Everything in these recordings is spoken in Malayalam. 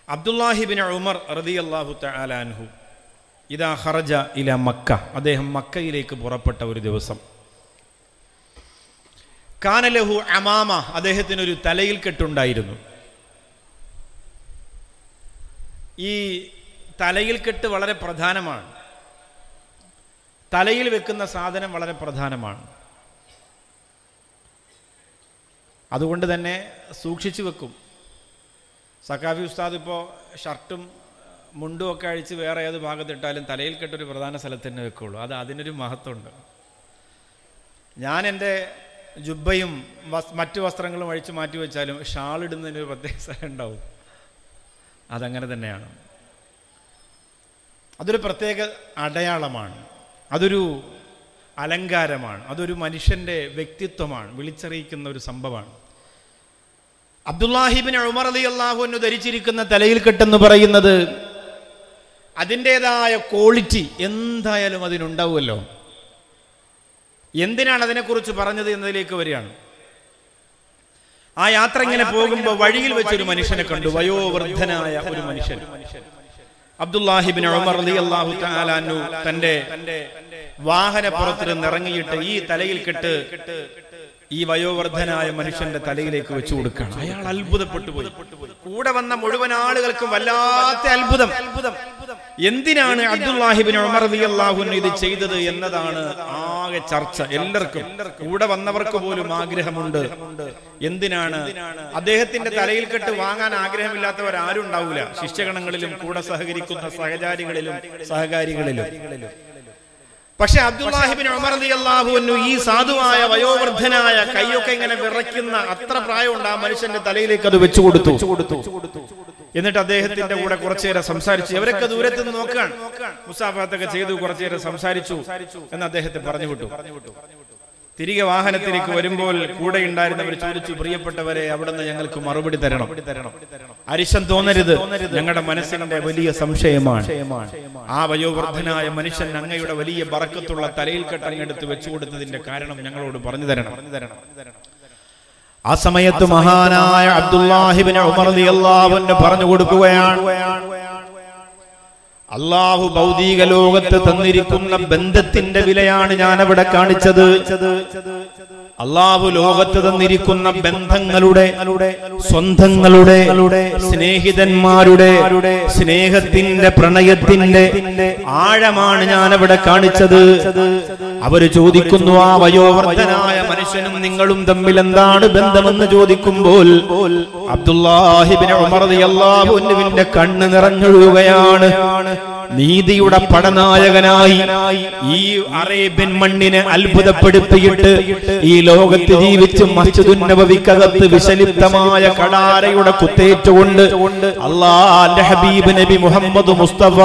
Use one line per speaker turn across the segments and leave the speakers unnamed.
അബ്ദുല്ലാഹിബിൻ ഉമർ റളിയല്ലാഹു തആല അൻഹു ഇതാ ഖറജ ഇല മക്ക അദ്ദേഹം മക്കയിലേക്ക് പുറപ്പെട്ട ഒരു ദിവസം കാനലഹു അമാമ അദ്ദേഹത്തിന് ഒരു തലയിൽ കെട്ടുണ്ടായിരുന്നു ഈ തലയിൽ കെട്ട് വളരെ പ്രധാനമാണ് തലയിൽ വെക്കുന്ന സാധനം വളരെ പ്രധാനമാണ് അതുകൊണ്ട് തന്നെ സൂക്ഷിച്ചു വെക്കും സക്കാഫി ഉസ്താദ് ഇപ്പോൾ ഷർട്ടും മുണ്ടും ഒക്കെ അഴിച്ച് വേറെ ഏത് ഭാഗത്തിട്ടാലും തലയിൽ കെട്ടൊരു പ്രധാന സ്ഥലത്ത് തന്നെ വെക്കുള്ളൂ അത് അതിനൊരു മഹത്വമുണ്ട് ഞാൻ എൻ്റെ ജുബയും വസ് മറ്റു വസ്ത്രങ്ങളും അഴിച്ചു മാറ്റി വെച്ചാലും ഷാൾ ഇടുന്നതിന് ഒരു പ്രത്യേക സ്ഥലം ഉണ്ടാവും അതങ്ങനെ തന്നെയാണ് അതൊരു പ്രത്യേക അടയാളമാണ് അതൊരു അലങ്കാരമാണ് അതൊരു മനുഷ്യൻ്റെ വ്യക്തിത്വമാണ് വിളിച്ചറിയിക്കുന്ന ഒരു സംഭവമാണ് അബ്ദുല്ലാഹിബിൻ ഉമർ അലി അള്ളാഹുവിന് ധരിച്ചിരിക്കുന്ന തലയിൽ കെട്ടെന്ന് പറയുന്നത് അതിൻ്റെതായ ക്വാളിറ്റി എന്തായാലും അതിനുണ്ടാവുമല്ലോ എന്തിനാണ് അതിനെക്കുറിച്ച് പറഞ്ഞത് എന്നതിലേക്ക് വരികയാണ് ആ യാത്ര ഇങ്ങനെ പോകുമ്പോൾ വഴിയിൽ വെച്ചൊരു മനുഷ്യനെ കണ്ടു വയോവൃദ്ധനായ ഒരു മനുഷ്യൻ അബ്ദുല്ലാഹിബിൻ ഉമർ അലി അള്ളാഹു താലാനു തന്റെ വാഹനപ്പുറത്തിൽ ഇറങ്ങിയിട്ട് ഈ തലയിൽ കെട്ട് ഈ വയോവർദ്ധനായ മനുഷ്യന്റെ തലയിലേക്ക് വെച്ചു കൊടുക്കുകയാണ് അയാൾ അത്ഭുതപ്പെട്ടു പോയി കൂടെ വന്ന മുഴുവൻ ആളുകൾക്കും വല്ലാത്ത അത്ഭുതം എന്തിനാണ് അബ്ദുല്ലാഹിബിൻ ഉമർ അള്ളാഹുൻ ഇത് ചെയ്തത് എന്നതാണ് ആകെ ചർച്ച എല്ലാവർക്കും കൂടെ വന്നവർക്ക് പോലും ആഗ്രഹമുണ്ട് എന്തിനാണ് അദ്ദേഹത്തിന്റെ തലയിൽ കെട്ട് വാങ്ങാൻ ആഗ്രഹമില്ലാത്തവർ ആരും ഉണ്ടാവില്ല ശിഷ്യഗണങ്ങളിലും കൂടെ സഹകരിക്കുന്ന സഹചാരികളിലും സഹകാരികളിലും പക്ഷെ അബ്ദുല്ലാഹിബിൻ ഉമർ അള്ളാഹുവിനു ഈ സാധുവായ വയോവൃദ്ധനായ കൈയൊക്കെ ഇങ്ങനെ വിറയ്ക്കുന്ന അത്ര പ്രായമുണ്ട് ആ മനുഷ്യന്റെ തലയിലേക്ക് അത് വെച്ചു കൊടുത്തു എന്നിട്ട് അദ്ദേഹത്തിന്റെ കൂടെ കുറച്ചുനേരം സംസാരിച്ചു അവരൊക്കെ ദൂരത്ത് നിന്ന് നോക്കാൻ മുസാഫാത്തൊക്കെ ചെയ്തു കുറച്ചുനേരം സംസാരിച്ചു എന്ന് അദ്ദേഹത്തെ പറഞ്ഞു വിട്ടു തിരികെ വാഹനത്തിലേക്ക് വരുമ്പോൾ കൂടെ ഉണ്ടായിരുന്നവർ ചോദിച്ചു പ്രിയപ്പെട്ടവരെ അവിടുന്ന് ഞങ്ങൾക്ക് മറുപടി തരണം അരിശം തോന്നരുത് ഞങ്ങളുടെ മനസ്സിന്റെ വലിയ സംശയമാണ് ആ വയോവൃദ്ധനായ മനുഷ്യൻ അങ്ങയുടെ വലിയ ബറക്കത്തുള്ള തലയിൽ കെട്ടങ്ങെടുത്ത് വെച്ചു കൊടുത്തതിന്റെ കാരണം ഞങ്ങളോട് പറഞ്ഞു തരണം ആ സമയത്ത് മഹാനായ അബ്ദുല്ലാഹിബിന് ഉമർ അള്ളാഹുവിന് പറഞ്ഞു കൊടുക്കുകയാണ് അള്ളാഹു ഭൗതിക ലോകത്ത് തന്നിരിക്കുന്ന ബന്ധത്തിന്റെ വിലയാണ് ഞാൻ അവിടെ കാണിച്ചത് അള്ളാഹു ലോകത്ത് തന്നിരിക്കുന്ന ബന്ധങ്ങളുടെ സ്വന്തങ്ങളുടെ സ്നേഹിതന്മാരുടെ സ്നേഹത്തിന്റെ പ്രണയത്തിന്റെ ആഴമാണ് ഞാൻ അവിടെ കാണിച്ചത് അവര് ചോദിക്കുന്നു ആ വയോവർദ്ധനായ മനുഷ്യനും നിങ്ങളും തമ്മിൽ എന്താണ് ബന്ധമെന്ന് ചോദിക്കുമ്പോൾ അബ്ദുല്ലാഹിബിൻ ഉമർ അള്ളാഹുവിന്റെ കണ്ണ് നിറഞ്ഞൊഴുകയാണ് നീതിയുടെ പടനായകനായി ഈ അറേബ്യൻ മണ്ണിനെ അത്ഭുതപ്പെടുത്തിയിട്ട് ഈ ലോകത്ത് ജീവിച്ച് മസ്ജിദുൻ നബവിക്കകത്ത് വിശലിപ്തമായ കടാരയുടെ കുത്തേറ്റുകൊണ്ട് അള്ളാന്റെ ഹബീബ് നബി മുഹമ്മദ് മുസ്തഫ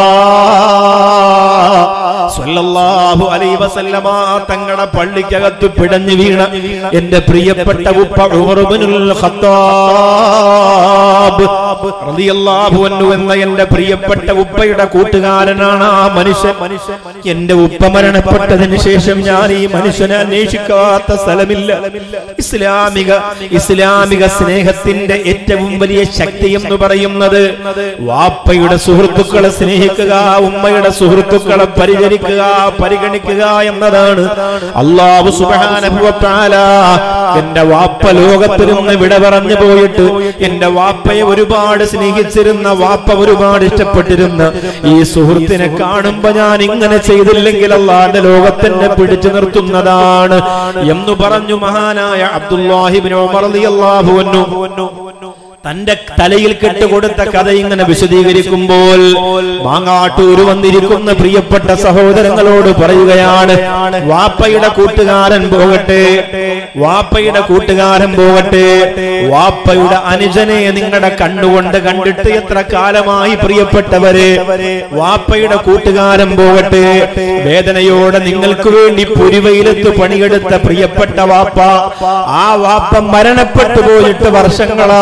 സ്വല്ലല്ലാഹു അലൈഹി വസല്ലമ തങ്ങളുടെ പള്ളിക്കകത്ത് പിടഞ്ഞു വീണ എന്റെ പ്രിയപ്പെട്ട ഉപ്പ ഉമർ ഇബ്നുൽ ഖത്താബ് റളിയല്ലാഹു അൻഹു എന്ന എന്റെ പ്രിയപ്പെട്ട ഉപ്പയുടെ കൂട്ടുകാരനാണ് ആ മനുഷ്യൻ എന്റെ ഉപ്പ മരണപ്പെട്ടതിന് ശേഷം ഞാൻ ഈ മനുഷ്യനെ അന്വേഷിക്കാത്ത സ്ഥലമില്ല ഇസ്ലാമിക ഇസ്ലാമിക സ്നേഹത്തിന്റെ ഏറ്റവും വലിയ ശക്തി എന്ന് പറയുന്നത് വാപ്പയുടെ സുഹൃത്തുക്കളെ സ്നേഹിക്കുക ഉമ്മയുടെ സുഹൃത്തുക്കളെ പരിചരിക്കുക പരിഗണിക്കുക എന്നതാണ് അള്ളാഹു സുബാനുഭവത്താല എന്റെ വാപ്പ ലോകത്തിൽ നിന്ന് വിട പറഞ്ഞു പോയിട്ട് എന്റെ വാപ്പയെ ഒരുപാട് സ്നേഹിച്ചിരുന്ന വാപ്പ ഒരുപാട് ഇഷ്ടപ്പെട്ടിരുന്ന ഈ സുഹൃത്തിനെ കാണുമ്പോ ഞാൻ ഇങ്ങനെ ചെയ്തില്ലെങ്കിൽ അള്ളാന്റെ ലോകത്തിനെ പിടിച്ചു നിർത്തുന്നതാണ് എന്ന് പറഞ്ഞു മഹാനായ അബ്ദുല്ലാഹിബിൻ ഉമർ റളിയല്ലാഹു അൻഹു തന്റെ തലയിൽ കെട്ടുകൊടുത്ത കഥ ഇങ്ങനെ വിശദീകരിക്കുമ്പോൾ മാങ്ങാട്ടൂർ വന്നിരിക്കുന്ന പ്രിയപ്പെട്ട സഹോദരങ്ങളോട് പറയുകയാണ് വാപ്പയുടെ കൂട്ടുകാരൻ പോകട്ടെ വാപ്പയുടെ കൂട്ടുകാരൻ പോകട്ടെ വാപ്പയുടെ അനുജനെ നിങ്ങളുടെ കണ്ണുകൊണ്ട് കണ്ടിട്ട് എത്ര കാലമായി പ്രിയപ്പെട്ടവരെ വാപ്പയുടെ കൂട്ടുകാരൻ പോകട്ടെ വേദനയോടെ നിങ്ങൾക്ക് വേണ്ടി പുരിവയിലത്ത് പണിയെടുത്ത പ്രിയപ്പെട്ട വാപ്പ ആ വാപ്പ മരണപ്പെട്ടു പോയിട്ട് വർഷങ്ങളായി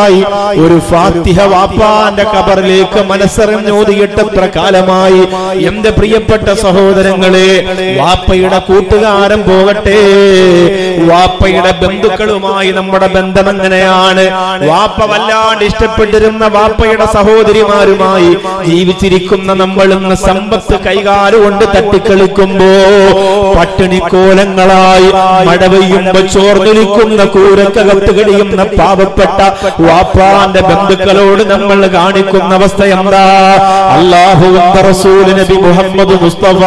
ഒരു ഫാത്തിഹ വാപ്പാന്റെ കബറിലേക്ക് മനസ്സറിഞ്ഞോതിയിട്ട് എത്ര കാലമായി എന്റെ പ്രിയപ്പെട്ട സഹോദരങ്ങളെ വാപ്പയുടെ കൂട്ടുകാരൻ പോകട്ടെ വാപ്പയുടെ ബന്ധുക്കളുമായി നമ്മുടെ ബന്ധം എങ്ങനെയാണ് വാപ്പ വല്ലാണ്ട് ഇഷ്ടപ്പെട്ടിരുന്ന വാപ്പയുടെ സഹോദരിമാരുമായി ജീവിച്ചിരിക്കുന്ന നമ്മൾ ഇന്ന് സമ്പത്ത് കൈകാലുകൊണ്ട് തട്ടിക്കളിക്കുമ്പോ പട്ടിണിക്കോലങ്ങളായി മഴ പെയ്യുമ്പോ ചോർന്നൊലിക്കുന്ന കൂരക്കകത്ത് കഴിയുന്ന പാവപ്പെട്ട വാപ്പാന്റെ ബന്ധുക്കളോട് നമ്മൾ കാണിക്കുന്ന അവസ്ഥ എന്താ അള്ളാഹു റസൂൽ നബി മുഹമ്മദ് മുസ്തഫ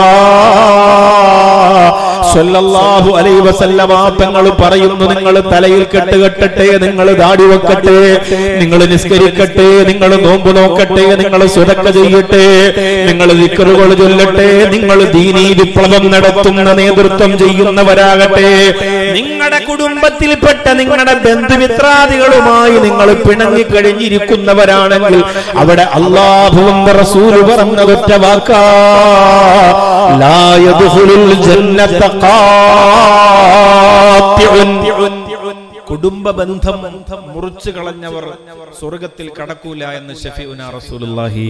സല്ലല്ലാഹു അലൈഹി വസല്ലമ തങ്ങൾ പറയുന്നു നിങ്ങൾ തലയിൽ കെട്ട് കെട്ടട്ടെ നിങ്ങൾ ദാടി വെക്കട്ടെ നിങ്ങൾ നിസ്കരിക്കട്ടെ നിങ്ങൾ നോമ്പ് നോക്കട്ടെ നിങ്ങൾ സുരക്ക ചെയ്യട്ടെ നിങ്ങൾ ദിക്കറുകൾ ചൊല്ലട്ടെ നിങ്ങൾ ദീനീ വിപ്ലവം നടത്തുന്ന നേതൃത്വം ചെയ്യുന്നവരാകട്ടെ നിങ്ങളുടെ കുടുംബത്തിൽപ്പെട്ട നിങ്ങളുടെ ബന്ധുമിത്രാദികളുമായി നിങ്ങൾ പിണങ്ങി കഴിഞ്ഞിരിക്കുന്നവരാണെങ്കിൽ അവിടെ അള്ളാഹുവും റസൂൽ പറഞ്ഞതൊറ്റ വാക്കാ ലാ യദ്ഖുലുൽ ജന്നത്ത ഖാത്തിഉൻ
കുടുംബ ബന്ധം മുറിച്ചു കളഞ്ഞവർ സ്വർഗത്തിൽ കടക്കൂല എന്ന് ഷഫീഉന റസൂലുള്ളാഹി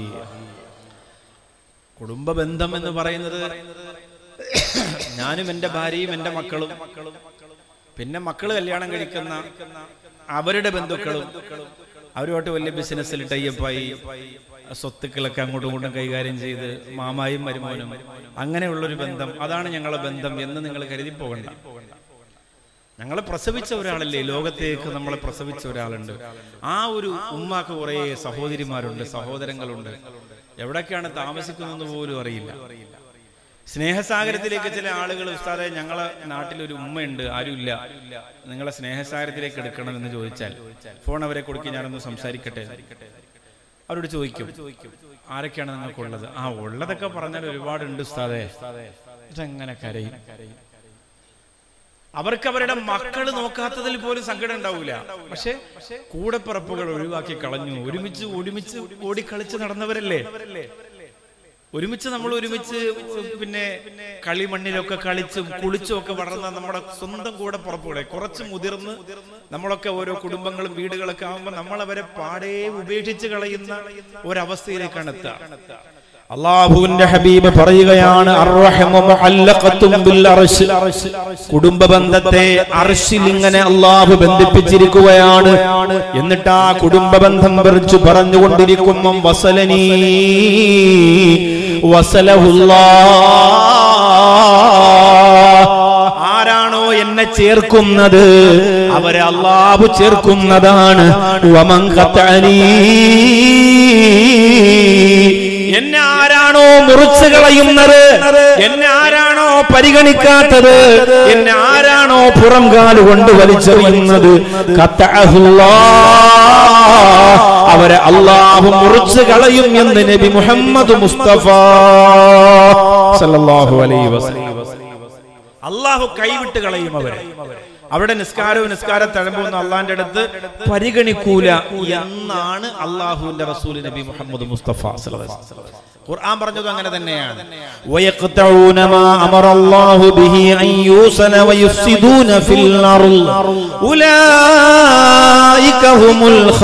കുടുംബ ബന്ധം എന്ന് പറയുന്നത് ഞാനും എന്റെ ഭാര്യയും എന്റെ മക്കളും പിന്നെ മക്കള് കല്യാണം കഴിക്കുന്ന അവരുടെ ബന്ധുക്കളും അവരുമായിട്ട് വലിയ ബിസിനസ്സിൽ ടൈപ്പായി സ്വത്തുക്കളൊക്കെ അങ്ങോട്ടും ഇങ്ങോട്ടും കൈകാര്യം ചെയ്ത് മാമായും മരുമോനും അങ്ങനെയുള്ളൊരു ബന്ധം അതാണ് ഞങ്ങളെ ബന്ധം എന്ന് നിങ്ങൾ കരുതി പോകണ്ട ഞങ്ങളെ പ്രസവിച്ച ഒരാളല്ലേ ലോകത്തേക്ക് നമ്മളെ പ്രസവിച്ച ഒരാളുണ്ട് ആ ഒരു ഉമ്മാക്ക് കുറെ സഹോദരിമാരുണ്ട് സഹോദരങ്ങളുണ്ട് എവിടൊക്കെയാണ് താമസിക്കുന്നതെന്ന് പോലും അറിയില്ല സ്നേഹസാഗരത്തിലേക്ക് ചില ആളുകൾ ഉസ്താദെ ഞങ്ങളെ നാട്ടിലൊരു ഉമ്മയുണ്ട് ആരുമില്ല നിങ്ങളെ സ്നേഹസാഗരത്തിലേക്ക് എടുക്കണം എന്ന് ചോദിച്ചാൽ ഫോൺ അവരെ കൊടുക്കി ഞാനൊന്ന് സംസാരിക്കട്ടെ അവരോട് ചോദിക്കും ആരൊക്കെയാണ് നിങ്ങൾക്കുള്ളത് ആ ഉള്ളതൊക്കെ പറഞ്ഞാൽ ഒരുപാടുണ്ട് ഉസ്താദെ ഇതെങ്ങനെ കരയും അവർക്ക് അവരുടെ മക്കള് നോക്കാത്തതിൽ പോലും സങ്കടം ഉണ്ടാവൂല പക്ഷെ കൂടെപ്പിറപ്പുകൾ ഒഴിവാക്കി കളഞ്ഞു ഒരുമിച്ച് ഒരുമിച്ച് ഓടിക്കളിച്ച് നടന്നവരല്ലേ ഒരുമിച്ച് നമ്മൾ ഒരുമിച്ച് പിന്നെ കളിമണ്ണിലൊക്കെ കളിച്ചും കുളിച്ചും ഒക്കെ വളർന്ന നമ്മുടെ സ്വന്തം കൂടെ പുറപ്പുകളെ കുറച്ച് മുതിർന്ന് നമ്മളൊക്കെ ഓരോ കുടുംബങ്ങളും വീടുകളൊക്കെ ആകുമ്പോൾ നമ്മൾ അവരെ പാടെ ഉപേക്ഷിച്ച് കളയുന്ന ഒരവസ്ഥയിലേക്കാണ് എത്തുക
അള്ളാഹുവിന്റെ ഹബീബ് പറയുകയാണ് അർറഹമു മുഅല്ലഖത്തും ബിൽ അർശ്. കുടുംബ ബന്ധത്തെ അർശിൽ ഇങ്ങനെ അള്ളാഹു ബന്ധിപ്പിച്ചിരിക്കുകയാണ് എന്നിട്ട് ആ കുടുംബ ബന്ധം കുറിച്ച് പറഞ്ഞുകൊണ്ടിരിക്കുമ്പം വസലനീ വസലഹുല്ലാ ആരാണോ എന്നെ ചേർക്കുന്നത് അവരെ അള്ളാഹു ചേർക്കുന്നതാണ് വമൻ ഖത്തഅനീ എന്നെ ആരാണോ മുറിച്ചു കളയുന്നത് എന്നെ ആരാണോ പരിഗണിക്കാത്തത് എന്നെ ആരാണോ പുറം കാലുകൊണ്ട് വലിച്ചെറിയുന്നത് ഖത്തഅഹുല്ലാ. അവരെ അള്ളാഹു മുറിച്ചു കളയും എന്ന് നബി മുഹമ്മദ് മുസ്തഫ സല്ലല്ലാഹു അലൈഹി വസല്ലം
അള്ളാഹു കൈവിട്ട് കളയും അവരെ അവിടെ നിസ്കാരവും നിസ്കാര തഴമ്പുന്ന അള്ളാന്റെ അടുത്ത് പരിഗണിക്കൂല എന്നാണ് അള്ളാഹുവിന്റെ റസൂൽ നബി മുഹമ്മദ് മുസ്തഫ സല്ലല്ലാഹു അലൈഹി വസല്ലം. ഖുർആൻ പറഞ്ഞത് അങ്ങനെ തന്നെയാണ്
ويقطعون ما أمر الله به أن يوصل ويفسدون في الأرض أولئك هم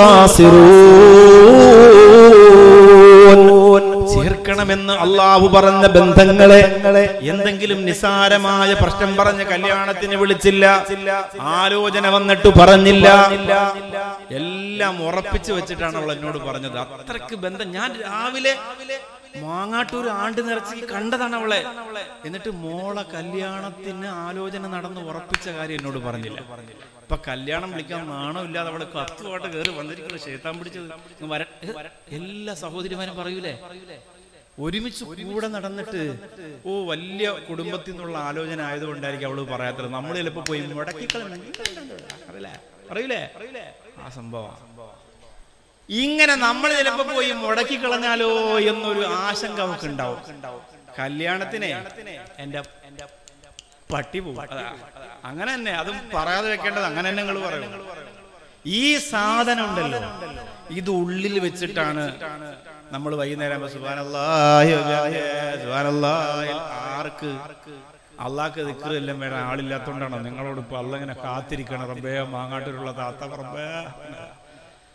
الخاسرون
ചേർക്കണമെന്ന് അള്ളാഹു പറഞ്ഞ ബന്ധങ്ങളെ എന്തെങ്കിലും നിസാരമായ പ്രശ്നം പറഞ്ഞ് കല്യാണത്തിന് വിളിച്ചില്ല ആലോചന വന്നിട്ട് പറഞ്ഞില്ല എല്ലാം ഉറപ്പിച്ചു വെച്ചിട്ടാണ് അവൾ എന്നോട് പറഞ്ഞത് അത്രക്ക് ബന്ധം ഞാൻ രാവിലെ മാങ്ങാട്ടൂർ ആണ്ട് നിറച്ച് കണ്ടതാണ് അവളെ എന്നിട്ട് മോളെ കല്യാണത്തിന് ആലോചന നടന്ന് ഉറപ്പിച്ച കാര്യം എന്നോട് പറഞ്ഞില്ല ഇപ്പൊ കല്യാണം വിളിക്കാൻ നാണോ ഇല്ലാതെ അവള് കത്തുമായിട്ട് കയറി വന്നിരിക്കുന്നത് ശേത്താൻ പിടിച്ചത് ഇങ്ങ് വര എല്ലാ സഹോദരിമാരും പറയൂലേ ഒരുമിച്ച് കൂടെ നടന്നിട്ട് ഓ വലിയ കുടുംബത്തിൽ നിന്നുള്ള ആലോചന ആയതുകൊണ്ടായിരിക്കും അവള് പറയാത്തത് നമ്മൾ ചിലപ്പോ പോയി മുടക്കി അറിയില്ലേ അറിയില്ലേ ആ സംഭവം ഇങ്ങനെ നമ്മൾ ചിലപ്പോ പോയി മുടക്കി കളഞ്ഞാലോ എന്നൊരു ആശങ്ക അവർക്ക് ഉണ്ടാവും കല്യാണത്തിനെ എന്റെ പട്ടി പോകും അതാ. അങ്ങനെ തന്നെ അതും പറയാതെ വെക്കേണ്ടത് അങ്ങനെ തന്നെ നിങ്ങൾ പറയും ഈ സാധനം ഉണ്ടല്ലോ ഇത് ഉള്ളിൽ വെച്ചിട്ടാണ് നമ്മൾ വൈകുന്നേരം ആകുമ്പോ സുബ്ഹാനല്ലാഹി വബിഹംദിഹി, സുബ്ഹാനല്ലാഹി ആർക്ക് അള്ളാഹ്ക്ക് ദിക്റെല്ലാം വേണം ആളില്ലാത്തോണ്ടാണോ നിങ്ങളോട് ഇപ്പൊ അല്ല ഇങ്ങനെ കാത്തിരിക്കണം റബ്ബേ മാങ്ങാട്ടൂരുള്ള താത്ത റബ്ബേ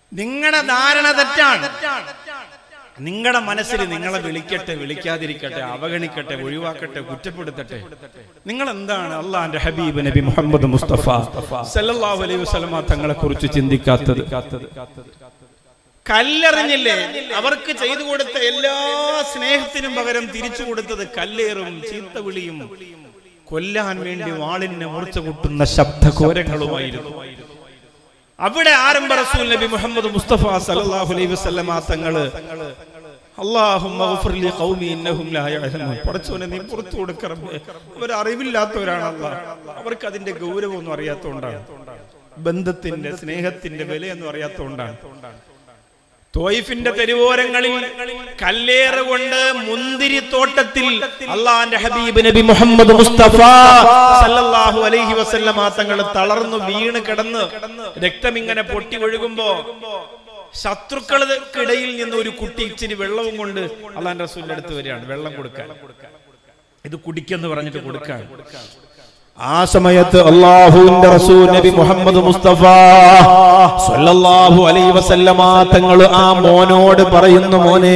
നിങ്ങളുടെ ധാരണ തെറ്റാണ് നിങ്ങളുടെ മനസ്സിൽ നിങ്ങളെ വിളിക്കട്ടെ വിളിക്കാതിരിക്കട്ടെ അവഗണിക്കട്ടെ ഒഴിവാക്കട്ടെ കുറ്റപ്പെടുത്തട്ടെ നിങ്ങൾ എന്താണ് അള്ളാന്റെ ഹബീബ് നബി മുഹമ്മദ് മുസ്തഫ സല്ലല്ലാഹു അലൈഹി വസല്ലമ തങ്ങളെ കുറിച്ച് ചിന്തിക്കാത്തത് കല്ലെറിഞ്ഞില്ലേ അവർക്ക് ചെയ്തു കൊടുത്ത എല്ലാ സ്നേഹത്തിനും പകരം തിരിച്ചു കൊടുത്തത് കല്ലേറും ചീത്ത വിളിയും കൊല്ലാൻ വേണ്ടി വാളിനെ മുറിച്ചു കൂട്ടുന്ന ശബ്ദഘോരങ്ങളുമായിരുന്നു അവിടെ ആരംഭ റസൂൽ നബി മുഹമ്മദ് മുസ്തഫ സല്ലല്ലാഹു അലൈഹി വസല്ലമ തങ്ങള് അല്ലാഹുമ്മ ഗഫിർ ലി ഖൗമി ഇന്നഹും ലാ യഅലമൂൻ പടച്ചോനെ നീ പുറത്തു കൊടുക്കണം അവർ അറിവില്ലാത്തവരാണ് അല്ലാഹ് അവർക്ക് അതിന്റെ ഗൗരവമൊന്നും അറിയാത്തതുകൊണ്ടാണ് ബന്ധത്തിന്റെ സ്നേഹത്തിന്റെ വിലയൊന്നും അറിയാത്തതുകൊണ്ടാണ് തോയിഫിന്റെ തെരുവോരങ്ങളിൽ കല്ലേറ് കൊണ്ട് മുന്തിരി തോട്ടത്തിൽ അള്ളാന്റെ ഹബീബ് നബി മുഹമ്മദ് മുസ്തഫ സല്ലല്ലാഹു അലൈഹി വസല്ലമ തങ്ങൾ തളർന്നു വീണ് കിടന്ന് രക്തം ഇങ്ങനെ പൊട്ടി ഒഴുകുമ്പോ ശത്രുക്കൾക്കിടയിൽ നിന്ന് ഒരു കുട്ടി ഇച്ചിരി വെള്ളവും കൊണ്ട് അള്ളാന്റെ റസൂലിന്റെ അടുത്ത് വരികയാണ് വെള്ളം കൊടുക്കാൻ ഇത് കുടിക്കെന്ന് പറഞ്ഞിട്ട് കൊടുക്കാൻ
ആ സമയത്ത് അള്ളാഹുവിന്റെ റസൂൽ നബി മുഹമ്മദ് മുസ്തഫ സല്ലല്ലാഹു അലൈഹി വസല്ലമ തങ്ങൾ ആ മോനോട് പറയുന്നു മോനെ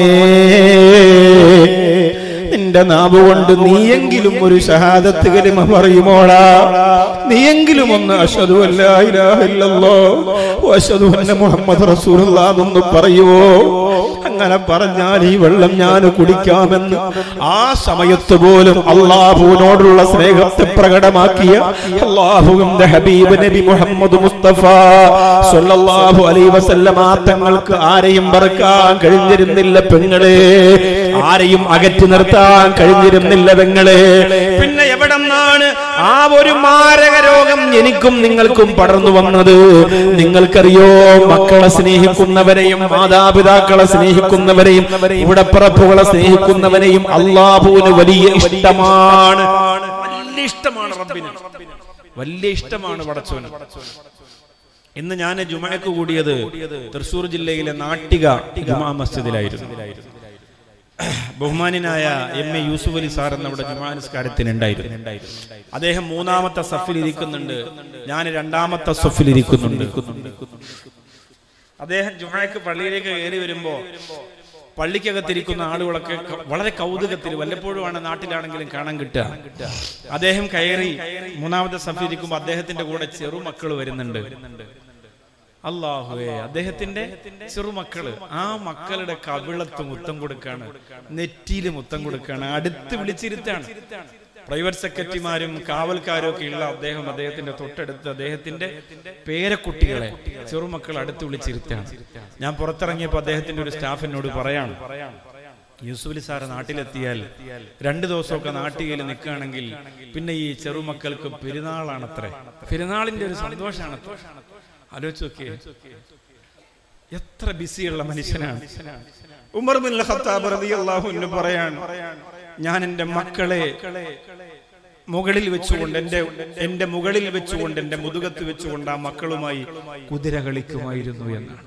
നിന്റെ നാവ് കൊണ്ട് നീയെങ്കിലും ഒരു ഷഹാദത്ത് കലിമ പറയുമോടാ നീയെങ്കിലും ഒന്ന് അഷദു അല്ലാ ഇലാഹ ഇല്ലല്ലാഹ് അഷദു അന്ന മുഹമ്മദ് റസൂലുള്ളാഹ് എന്ന് പറയുവോ അങ്ങനെ പറഞ്ഞാൽ ഈ വെള്ളം ഞാൻ കുടിക്കാമെന്ന് ആ സമയത്ത് പോലും അള്ളാഹുവിനോടുള്ള സ്നേഹത്തെ പ്രകടമാക്കിയ അള്ളാഹുവിന്റെ ഹബീബ് നബി മുഹമ്മദ് മുസ്തഫ സല്ലല്ലാഹു അലൈഹി വസല്ലമ തങ്ങൾക്ക് ആരെയും പറക്കാൻ കഴിഞ്ഞിരുന്നില്ല പെങ്ങളെ ആരെയും അകറ്റി നിർത്താൻ കഴിഞ്ഞിരുന്നില്ല പെങ്ങളെ പിന്നെ എവിടെ നിന്നാണ് ആ ഒരു മാരക രോഗം എനിക്കും നിങ്ങൾക്കും പടർന്നു വന്നത് നിങ്ങൾക്കറിയോ മക്കളെ സ്നേഹിക്കുന്നവരെയും മാതാപിതാക്കളെ സ്നേഹിക്കുന്നവരെയും ഇവിടെ പിറപ്പുകളെ സ്നേഹിക്കുന്നവരെയും അള്ളാഹുവിന് വലിയ ഇഷ്ടമാണ്
വലിയ ഇഷ്ടമാണ് റബ്ബിന് വലിയ ഇഷ്ടമാണ് പടച്ചോന് ഇന്ന് ഞാൻ ജുമഴക്ക് കൂടിയത് തൃശൂർ ജില്ലയിലെ നാട്ടിക ജുമാ മസ്ജിദിലായിരുന്നു ബഹുമാനായ M A Yusuf Ali sir നമ്മുടെ ജുമാ നിസ്കാരത്തിന് ഉണ്ടായിരുന്നു അദ്ദേഹം മൂന്നാമത്തെ സഫിൽ ഇരിക്കുന്നുണ്ട് ഞാൻ രണ്ടാമത്തെ സഫിൽ ഇരിക്കുന്നുണ്ട് അദ്ദേഹം ജുമഴക്ക് പള്ളിയിലേക്ക് കയറി വരുമ്പോ പള്ളിക്കകത്തിരിക്കുന്ന ആളുകളൊക്കെ ക- വളരെ കൗതുകത്തിൽ വല്ലപ്പോഴുമാണ് നാട്ടിലാണെങ്കിലും കാണാൻ കിട്ടുക അദ്ദേഹം കയറി മൂന്നാമത്തെ സഫിൽ ഇരിക്കുമ്പോൾ അദ്ദേഹത്തിന്റെ കൂടെ ചെറുമക്കൾ വരുന്നുണ്ട് അള്ളാഹുവേ അദ്ദേഹത്തിന്റെ ചെറുമക്കള് ആ മക്കളുടെ കവിളത്ത് മുത്തം കൊടുക്കാണ് നെറ്റിയിൽ മുത്തം കൊടുക്കാണ് അടുത്ത് വിളിച്ചിരുത്താണ് പ്രൈവറ്റ് സെക്രട്ടറിമാരും കാവൽക്കാരും ഒക്കെ ഉള്ള അദ്ദേഹം അദ്ദേഹത്തിന്റെ തൊട്ടടുത്ത് അദ്ദേഹത്തിന്റെ പേരക്കുട്ടികളെ ചെറുമക്കൾ അടുത്ത് വിളിച്ചിരുത്താണ് ഞാൻ പുറത്തിറങ്ങിയപ്പോൾ അദ്ദേഹത്തിന്റെ ഒരു സ്റ്റാഫ് എന്നോട് പറയാണ് യൂസുഫലി സാറ് നാട്ടിലെത്തിയാൽ രണ്ടു ദിവസമൊക്കെ നാട്ടികയിൽ നിൽക്കുകയാണെങ്കിൽ പിന്നെ ഈ ചെറുമക്കൾക്ക് പെരുന്നാളാണത്രേ പെരുന്നാളിന്റെ ഒരു സന്തോഷമാണത്രേ ആലോചിച്ച് നോക്കിയേ എത്ര ബിസിയുള്ള മനുഷ്യനാണ് ഉമർ ബിൻ ഖത്താബ് റളിയല്ലാഹു അൻഹു പറയാൻ ഞാൻ എൻ്റെ മക്കളെ മുകളിൽ വെച്ചുകൊണ്ട് എൻ്റെ എൻ്റെ മുകളിൽ വെച്ചുകൊണ്ട് എൻ്റെ മുതുകത്ത് വെച്ചുകൊണ്ട് ആ മക്കളുമായി കുതിര കളിക്കുമായിരുന്നു എന്നാണ്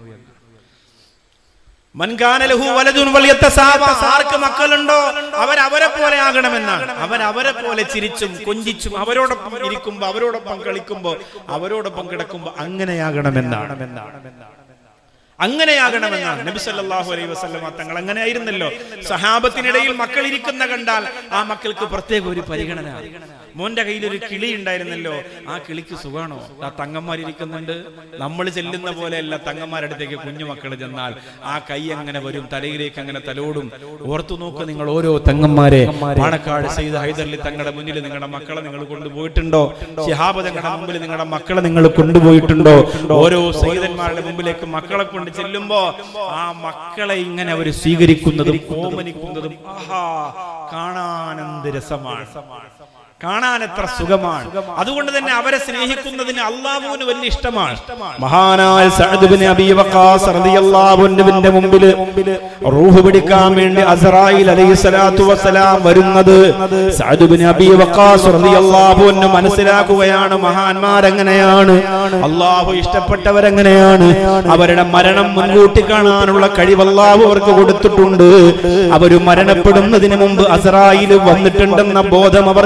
മൻകാനലഹു വലതുൻ വലിയത്തസാബ ആർക്ക് മക്കളുണ്ടോ അവർ അവരെ പോലെ ആകണമെന്നാണ് അവർ അവരെ പോലെ ചിരിച്ചും കൊഞ്ചിച്ചും അവരോടൊപ്പം ഇരിക്കുമ്പോ അവരോടൊപ്പം കളിക്കുമ്പോ അവരോടൊപ്പം കിടക്കുമ്പോ അങ്ങനെയാകണമെന്നാണ് അങ്ങനെയാകണമെന്നാണ് നബി സല്ലല്ലാഹു അലൈഹി വസല്ലമ തങ്ങൾ അങ്ങനെയായിരുന്നല്ലോ സഹാബത്തിനിടയിൽ മക്കൾ ഇരിക്കുന്ന കണ്ടാൽ ആ മക്കൾക്ക് പ്രത്യേക ഒരു പരിഗണന മോന്റെ കയ്യിൽ ഒരു കിളി ഉണ്ടായിരുന്നല്ലോ ആ കിളിക്ക് സുഖാണോ ആ തങ്ങന്മാരിയ്ക്കുന്നുണ്ട് നമ്മൾ ചെല്ലുന്ന പോലെയല്ല തങ്ങന്മാരടുത്തേക്ക് കുഞ്ഞു മക്കൾ ചെന്നാൽ ആ കൈ അങ്ങനെ വരും തലയിലേക്ക് അങ്ങനെ തലോടും ഓർത്തു നോക്ക് നിങ്ങൾ ഓരോ തങ്ങന്മാരെ പാണക്കാട് ചെയ്ത് ഹൈദരലി തങ്ങളുടെ മുന്നിൽ നിങ്ങളുടെ മക്കളെ നിങ്ങൾ കൊണ്ടുപോയിട്ടുണ്ടോ ഷിഹാബ് തങ്ങളുടെ മുമ്പിൽ നിങ്ങളുടെ മക്കളെ നിങ്ങൾ കൊണ്ടുപോയിട്ടുണ്ടോ ഓരോ സൈതന്മാരുടെ മുമ്പിലേക്ക് മക്കളെ കൊണ്ട് ചെല്ലുമ്പോ ആ മക്കളെ ഇങ്ങനെ അവർ സ്വീകരിക്കുന്നതും ഓമനിക്കുന്നതും ആഹാ കാണാൻ എന്ത് രസമാണ് കാണാൻ എത്ര സുഖമാണ് അതുകൊണ്ട് തന്നെ അവരെ സ്നേഹിക്കുന്നതിന് അള്ളാഹുവിന് വലിയ ഇഷ്ടമാണ്
മഹാനായ സഅദ് ബിൻ അബീ വഖാസ് റളിയല്ലാഹു അൻഹുവിന്റെ മുമ്പിൽ റൂഹ് പിടിക്കാൻ വേണ്ടി അസ്റായിൽ അലൈഹിസ്സലാത്തു വസ്സലാം വരുന്നത് സഅദ് ബിൻ അബീ വഖാസ് റളിയല്ലാഹു അൻഹു മനസ്സിലാക്കുകയാണ് മഹാന്മാരെങ്ങനെയാണ് അള്ളാഹു ഇഷ്ടപ്പെട്ടവരെങ്ങനെയാണ് അവരുടെ മരണം മുൻകൂട്ടി കാണാനുള്ള കഴിവ് അള്ളാഹു അവർക്ക് കൊടുത്തിട്ടുണ്ട് അവര് മരണപ്പെടുന്നതിന് മുമ്പ് അസ്റായിൽ വന്നിട്ടുണ്ടെന്ന ബോധം അവർക്ക് വരുന്നുണ്ട്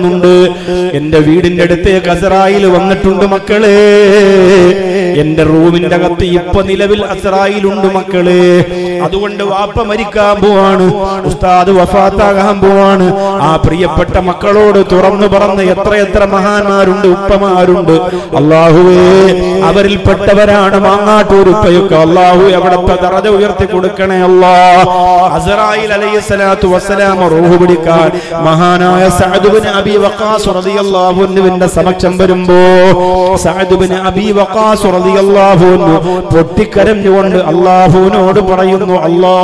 വരുന്നുണ്ട് എന്റെ വീടിന്റെ അടുത്തേക്ക് അസറായിൽ വന്നിട്ടുണ്ട് മക്കളെ എന്റെ റൂമിന്റെ അകത്ത് ഇപ്പൊ നിലവിൽ അസറായിലുണ്ട് മക്കളെ അതുകൊണ്ട് വാപ്പ മരിക്കാൻ പോവാണ് ഉസ്താദ് വഫാത്താകാൻ പോവാണ് ആ പ്രിയപ്പെട്ട മക്കളോട് തുറന്നു പറഞ്ഞ് എത്രയെത്ര മഹാന്മാരുണ്ട് ഉപ്പമാരുണ്ട് അള്ളാഹുവേ അവരിൽപ്പെട്ടവരാണ് മാങ്ങാട്ടൂർ ഉപ്പയൊക്കെ അള്ളാഹു അവിടത്തെ ദറജ ഉയർത്തി കൊടുക്കണേ അല്ലാ അസറായിൽ അലൈഹി സ്വലാത്തു വസ്സലാം റൂഹ് പിടിക്കാൻ മഹാനായ സഅദുബിൻ അബി വഖാസ് റളിയല്ലാഹു അൻഹുവിന്റെ സമക്ഷം വരുമ്പോ സഅദുബിൻ അബി വഖാസ് റളിയല്ലാഹു അൻഹു പൊട്ടിക്കരഞ്ഞുകൊണ്ട് അള്ളാഹുവിനോട് പറയുന്നു അല്ലാ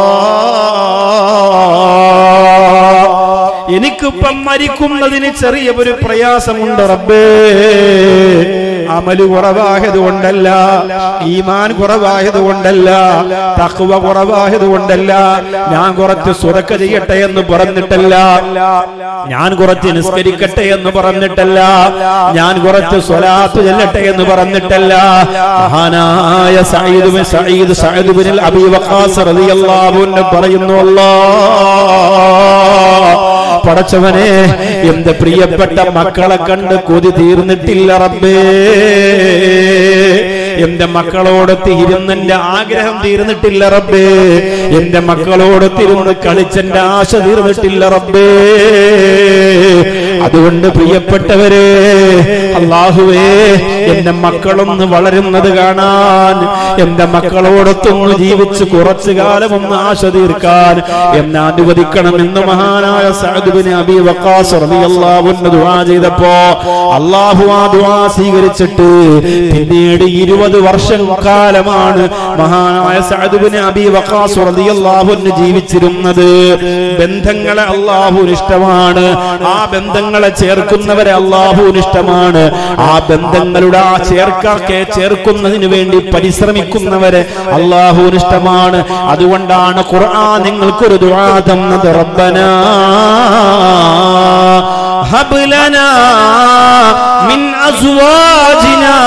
എനിക്കിപ്പം മരിക്കുന്നതിന് ചെറിയ ഒരു പ്രയാസമുണ്ട് റബ്ബേ അമല് കുറവായത് കൊണ്ടല്ല ഈമാൻ കുറവായത് കൊണ്ടല്ല തഖ്വ കുറവായത് കൊണ്ടല്ല ഞാൻ കുറച്ച് സുറക്ക ചെയ്യട്ടെ എന്ന് പറഞ്ഞിട്ടല്ല ഞാൻ കുറച്ച് നിസ്കരിക്കട്ടെ എന്ന് പറഞ്ഞിട്ടല്ല ഞാൻ കുറച്ച് സ്വലാത്ത് ചെല്ലട്ടെ എന്ന് പറഞ്ഞിട്ടല്ല മഹാനായ Saeed bin Saeed Saeed bin Abi Waqqas റളിയല്ലാഹു അൻഹു പറയുന്നു അല്ലാഹ് പടച്ചവനെ എന്റെ പ്രിയപ്പെട്ട മക്കളെ കണ്ട് കൊതി തീർന്നിട്ടില്ല റബ്ബേ എന്റെ മക്കളോട് തീരുന്നെന്റെ ആഗ്രഹം തീർന്നിട്ടില്ല റബ്ബേ എന്റെ മക്കളോട് തിരുന്ന് കളിച്ചെന്റെ ആശ തീർന്നിട്ടില്ല റബ്ബേ അതുകൊണ്ട് പ്രിയപ്പെട്ടവരെ അള്ളാഹുവേ എന്റെ മക്കളൊന്ന് വളരുന്നത് കാണാൻ എന്റെ മക്കളോടൊത്തൊന്ന് ജീവിച്ച് കുറച്ചു കാലം ഒന്ന് ആശ തീർക്കാൻ എന്നെ അനുവദിക്കണമെന്ന് മഹാനായ സഅദ്ബിന് അബി വഖാസ് റളിയല്ലാഹു അൻഹു ദുആ ചെയ്തപ്പോ അല്ലാഹു ആ ദുആ സ്വീകരിച്ചിട്ട് പിന്നീട് ഇരുപത് വർഷം കാലമാണ് മഹാനായ സഅദ്ബിന് അബി വഖാസ് റളിയല്ലാഹു അൻഹു ജീവിച്ചിരുന്നത് ബന്ധങ്ങളെ അള്ളാഹുവിന് ഇഷ്ടമാണ് ആ ബന്ധങ്ങളെ ചേർക്കുന്നവരെ അള്ളാഹുവിന് ഇഷ്ടമാണ് ആ ബന്ധങ്ങളുടെ ആ ചേർക്കാക്കെ ചേർക്കുന്നതിന് വേണ്ടി പരിശ്രമിക്കുന്നവരെ അള്ളാഹുവിന് ഇഷ്ടമാണ് അതുകൊണ്ടാണ് ഖുർആൻ നിങ്ങൾക്കൊരു ദുആ തന്നത് റബ്ബനാ هب لنا من أزواجنا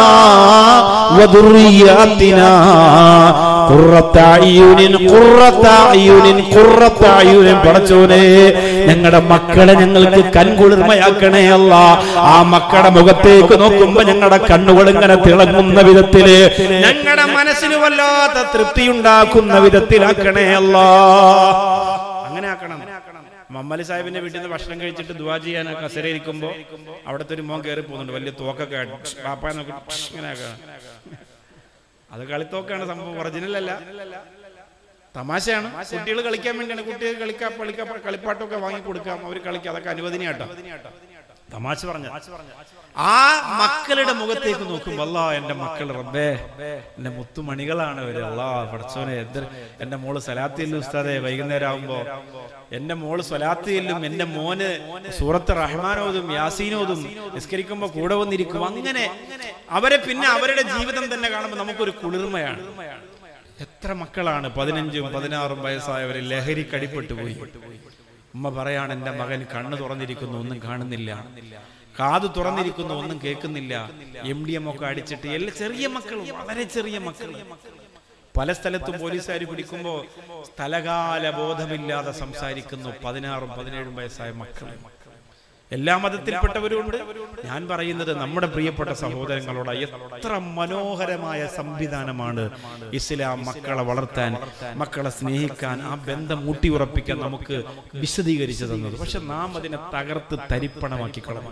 وذرياتنا قرة أعين قرة أعين قرة أعين പടച്ചോനെ ഞങ്ങളുടെ മക്കളെ ഞങ്ങൾക്ക് കൺകുളിർമയാക്കണേ അല്ല ആ മക്കളുടെ മുഖത്തേക്ക് നോക്കുമ്പോ ഞങ്ങളുടെ കണ്ണുകൾ ഇങ്ങനെ തിളങ്ങുന്ന വിധത്തില് ഞങ്ങളുടെ മനസ്സിന് വല്ലാത്ത തൃപ്തി ഉണ്ടാക്കുന്ന വിധത്തിലാക്കണേ അല്ല അങ്ങനെ ആക്കണം മമ്മലി സാഹിബിന്റെ വീട്ടിൽ നിന്ന് ഭക്ഷണം കഴിച്ചിട്ട് ദുവാ ചെയ്യാൻ കസരയിരിക്കുമ്പോ അവിടുത്തെ ഒരു മോൻ കയറി പോകുന്നുണ്ട് വലിയ തോക്കൊക്കെ ആയിട്ട്. പാപ്പായ നോക്കി ഇങ്ങനെ ആക്കുകയാണ്. അത് കളിത്തോക്കാണ് സംഭവം ഒറിജിനൽ അല്ല തമാശയാണ് കുട്ടികൾ കളിക്കാൻ വേണ്ടിയാണ് കുട്ടികൾ കളിക്കാൻ കളിക്കാൻ കളിപ്പാട്ടമൊക്കെ വാങ്ങി കൊടുക്കാം അവർ കളിക്കാം അതൊക്കെ അനുവദനീയാട്ടോ തമാശ പറഞ്ഞ ആ മക്കളുടെ മുഖത്തേക്ക് നോക്കുമ്പോ അല്ലാ എന്റെ മക്കൾ റബ്ബേ എന്റെ മുത്തുമണികളാണ് അവര് അല്ലാ പഠിച്ചോനെ എന്ത് എന്റെ മോള് സലാത്തിയിലും ഉസ്താദെ വൈകുന്നേരം ആവുമ്പോ എന്റെ മോള് സ്വലാത്തിയിലും എന്റെ മോന് സൂറത്ത് റഹ്മാനോതും യാസീനോതും നിസ്കരിക്കുമ്പോ കൂടെ വന്നിരിക്കും അങ്ങനെ അവരെ പിന്നെ അവരുടെ ജീവിതം തന്നെ കാണുമ്പോൾ നമുക്കൊരു കുളിർമയാണ് എത്ര മക്കളാണ് പതിനഞ്ചും പതിനാറും വയസ്സായവര് ലഹരി കടിപ്പെട്ടു പോയി ഉമ്മ പറയാണ് എന്റെ മകൻ കണ്ണ് തുറന്നിരിക്കുന്നു ഒന്നും കാണുന്നില്ല കാത് തുറന്നിരിക്കുന്നു ഒന്നും കേൾക്കുന്നില്ല എം ഡി എം ഒക്കെ അടിച്ചിട്ട് എല്ലാ ചെറിയ മക്കൾ വളരെ ചെറിയ മക്കൾ പല സ്ഥലത്തും പോലീസുകാർ പിടിക്കുമ്പോ സ്ഥലകാല ബോധമില്ലാതെ സംസാരിക്കുന്നു പതിനാറും പതിനേഴും വയസ്സായ മക്കൾ എല്ലാ മതത്തിൽപ്പെട്ടവരുണ്ട് ഞാൻ പറയുന്നത് നമ്മുടെ പ്രിയപ്പെട്ട സഹോദരങ്ങളോട് എത്ര മനോഹരമായ സംവിധാനമാണ് ഇസ്ലാം മക്കളെ വളർത്താൻ മക്കളെ സ്നേഹിക്കാൻ ആ ബന്ധം ഊട്ടിയുറപ്പിക്കാൻ നമുക്ക് വിശദീകരിച്ചു തന്നത് പക്ഷെ നാം അതിനെ തകർത്ത് തരിപ്പണമാക്കി കളഞ്ഞു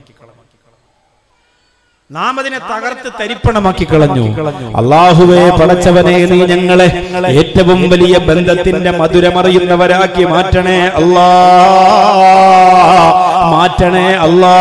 നാം അതിനെ തകർത്ത് തരിപ്പണമാക്കി കളഞ്ഞു അള്ളാഹുവെ പടച്ചവനെ നീ ഞങ്ങളെ ഏറ്റവും വലിയ ബന്ധത്തിന്റെ മധുരമറിയുന്നവരാക്കി മാറ്റണേ അല്ലാ മാറ്റണേ അല്ലാ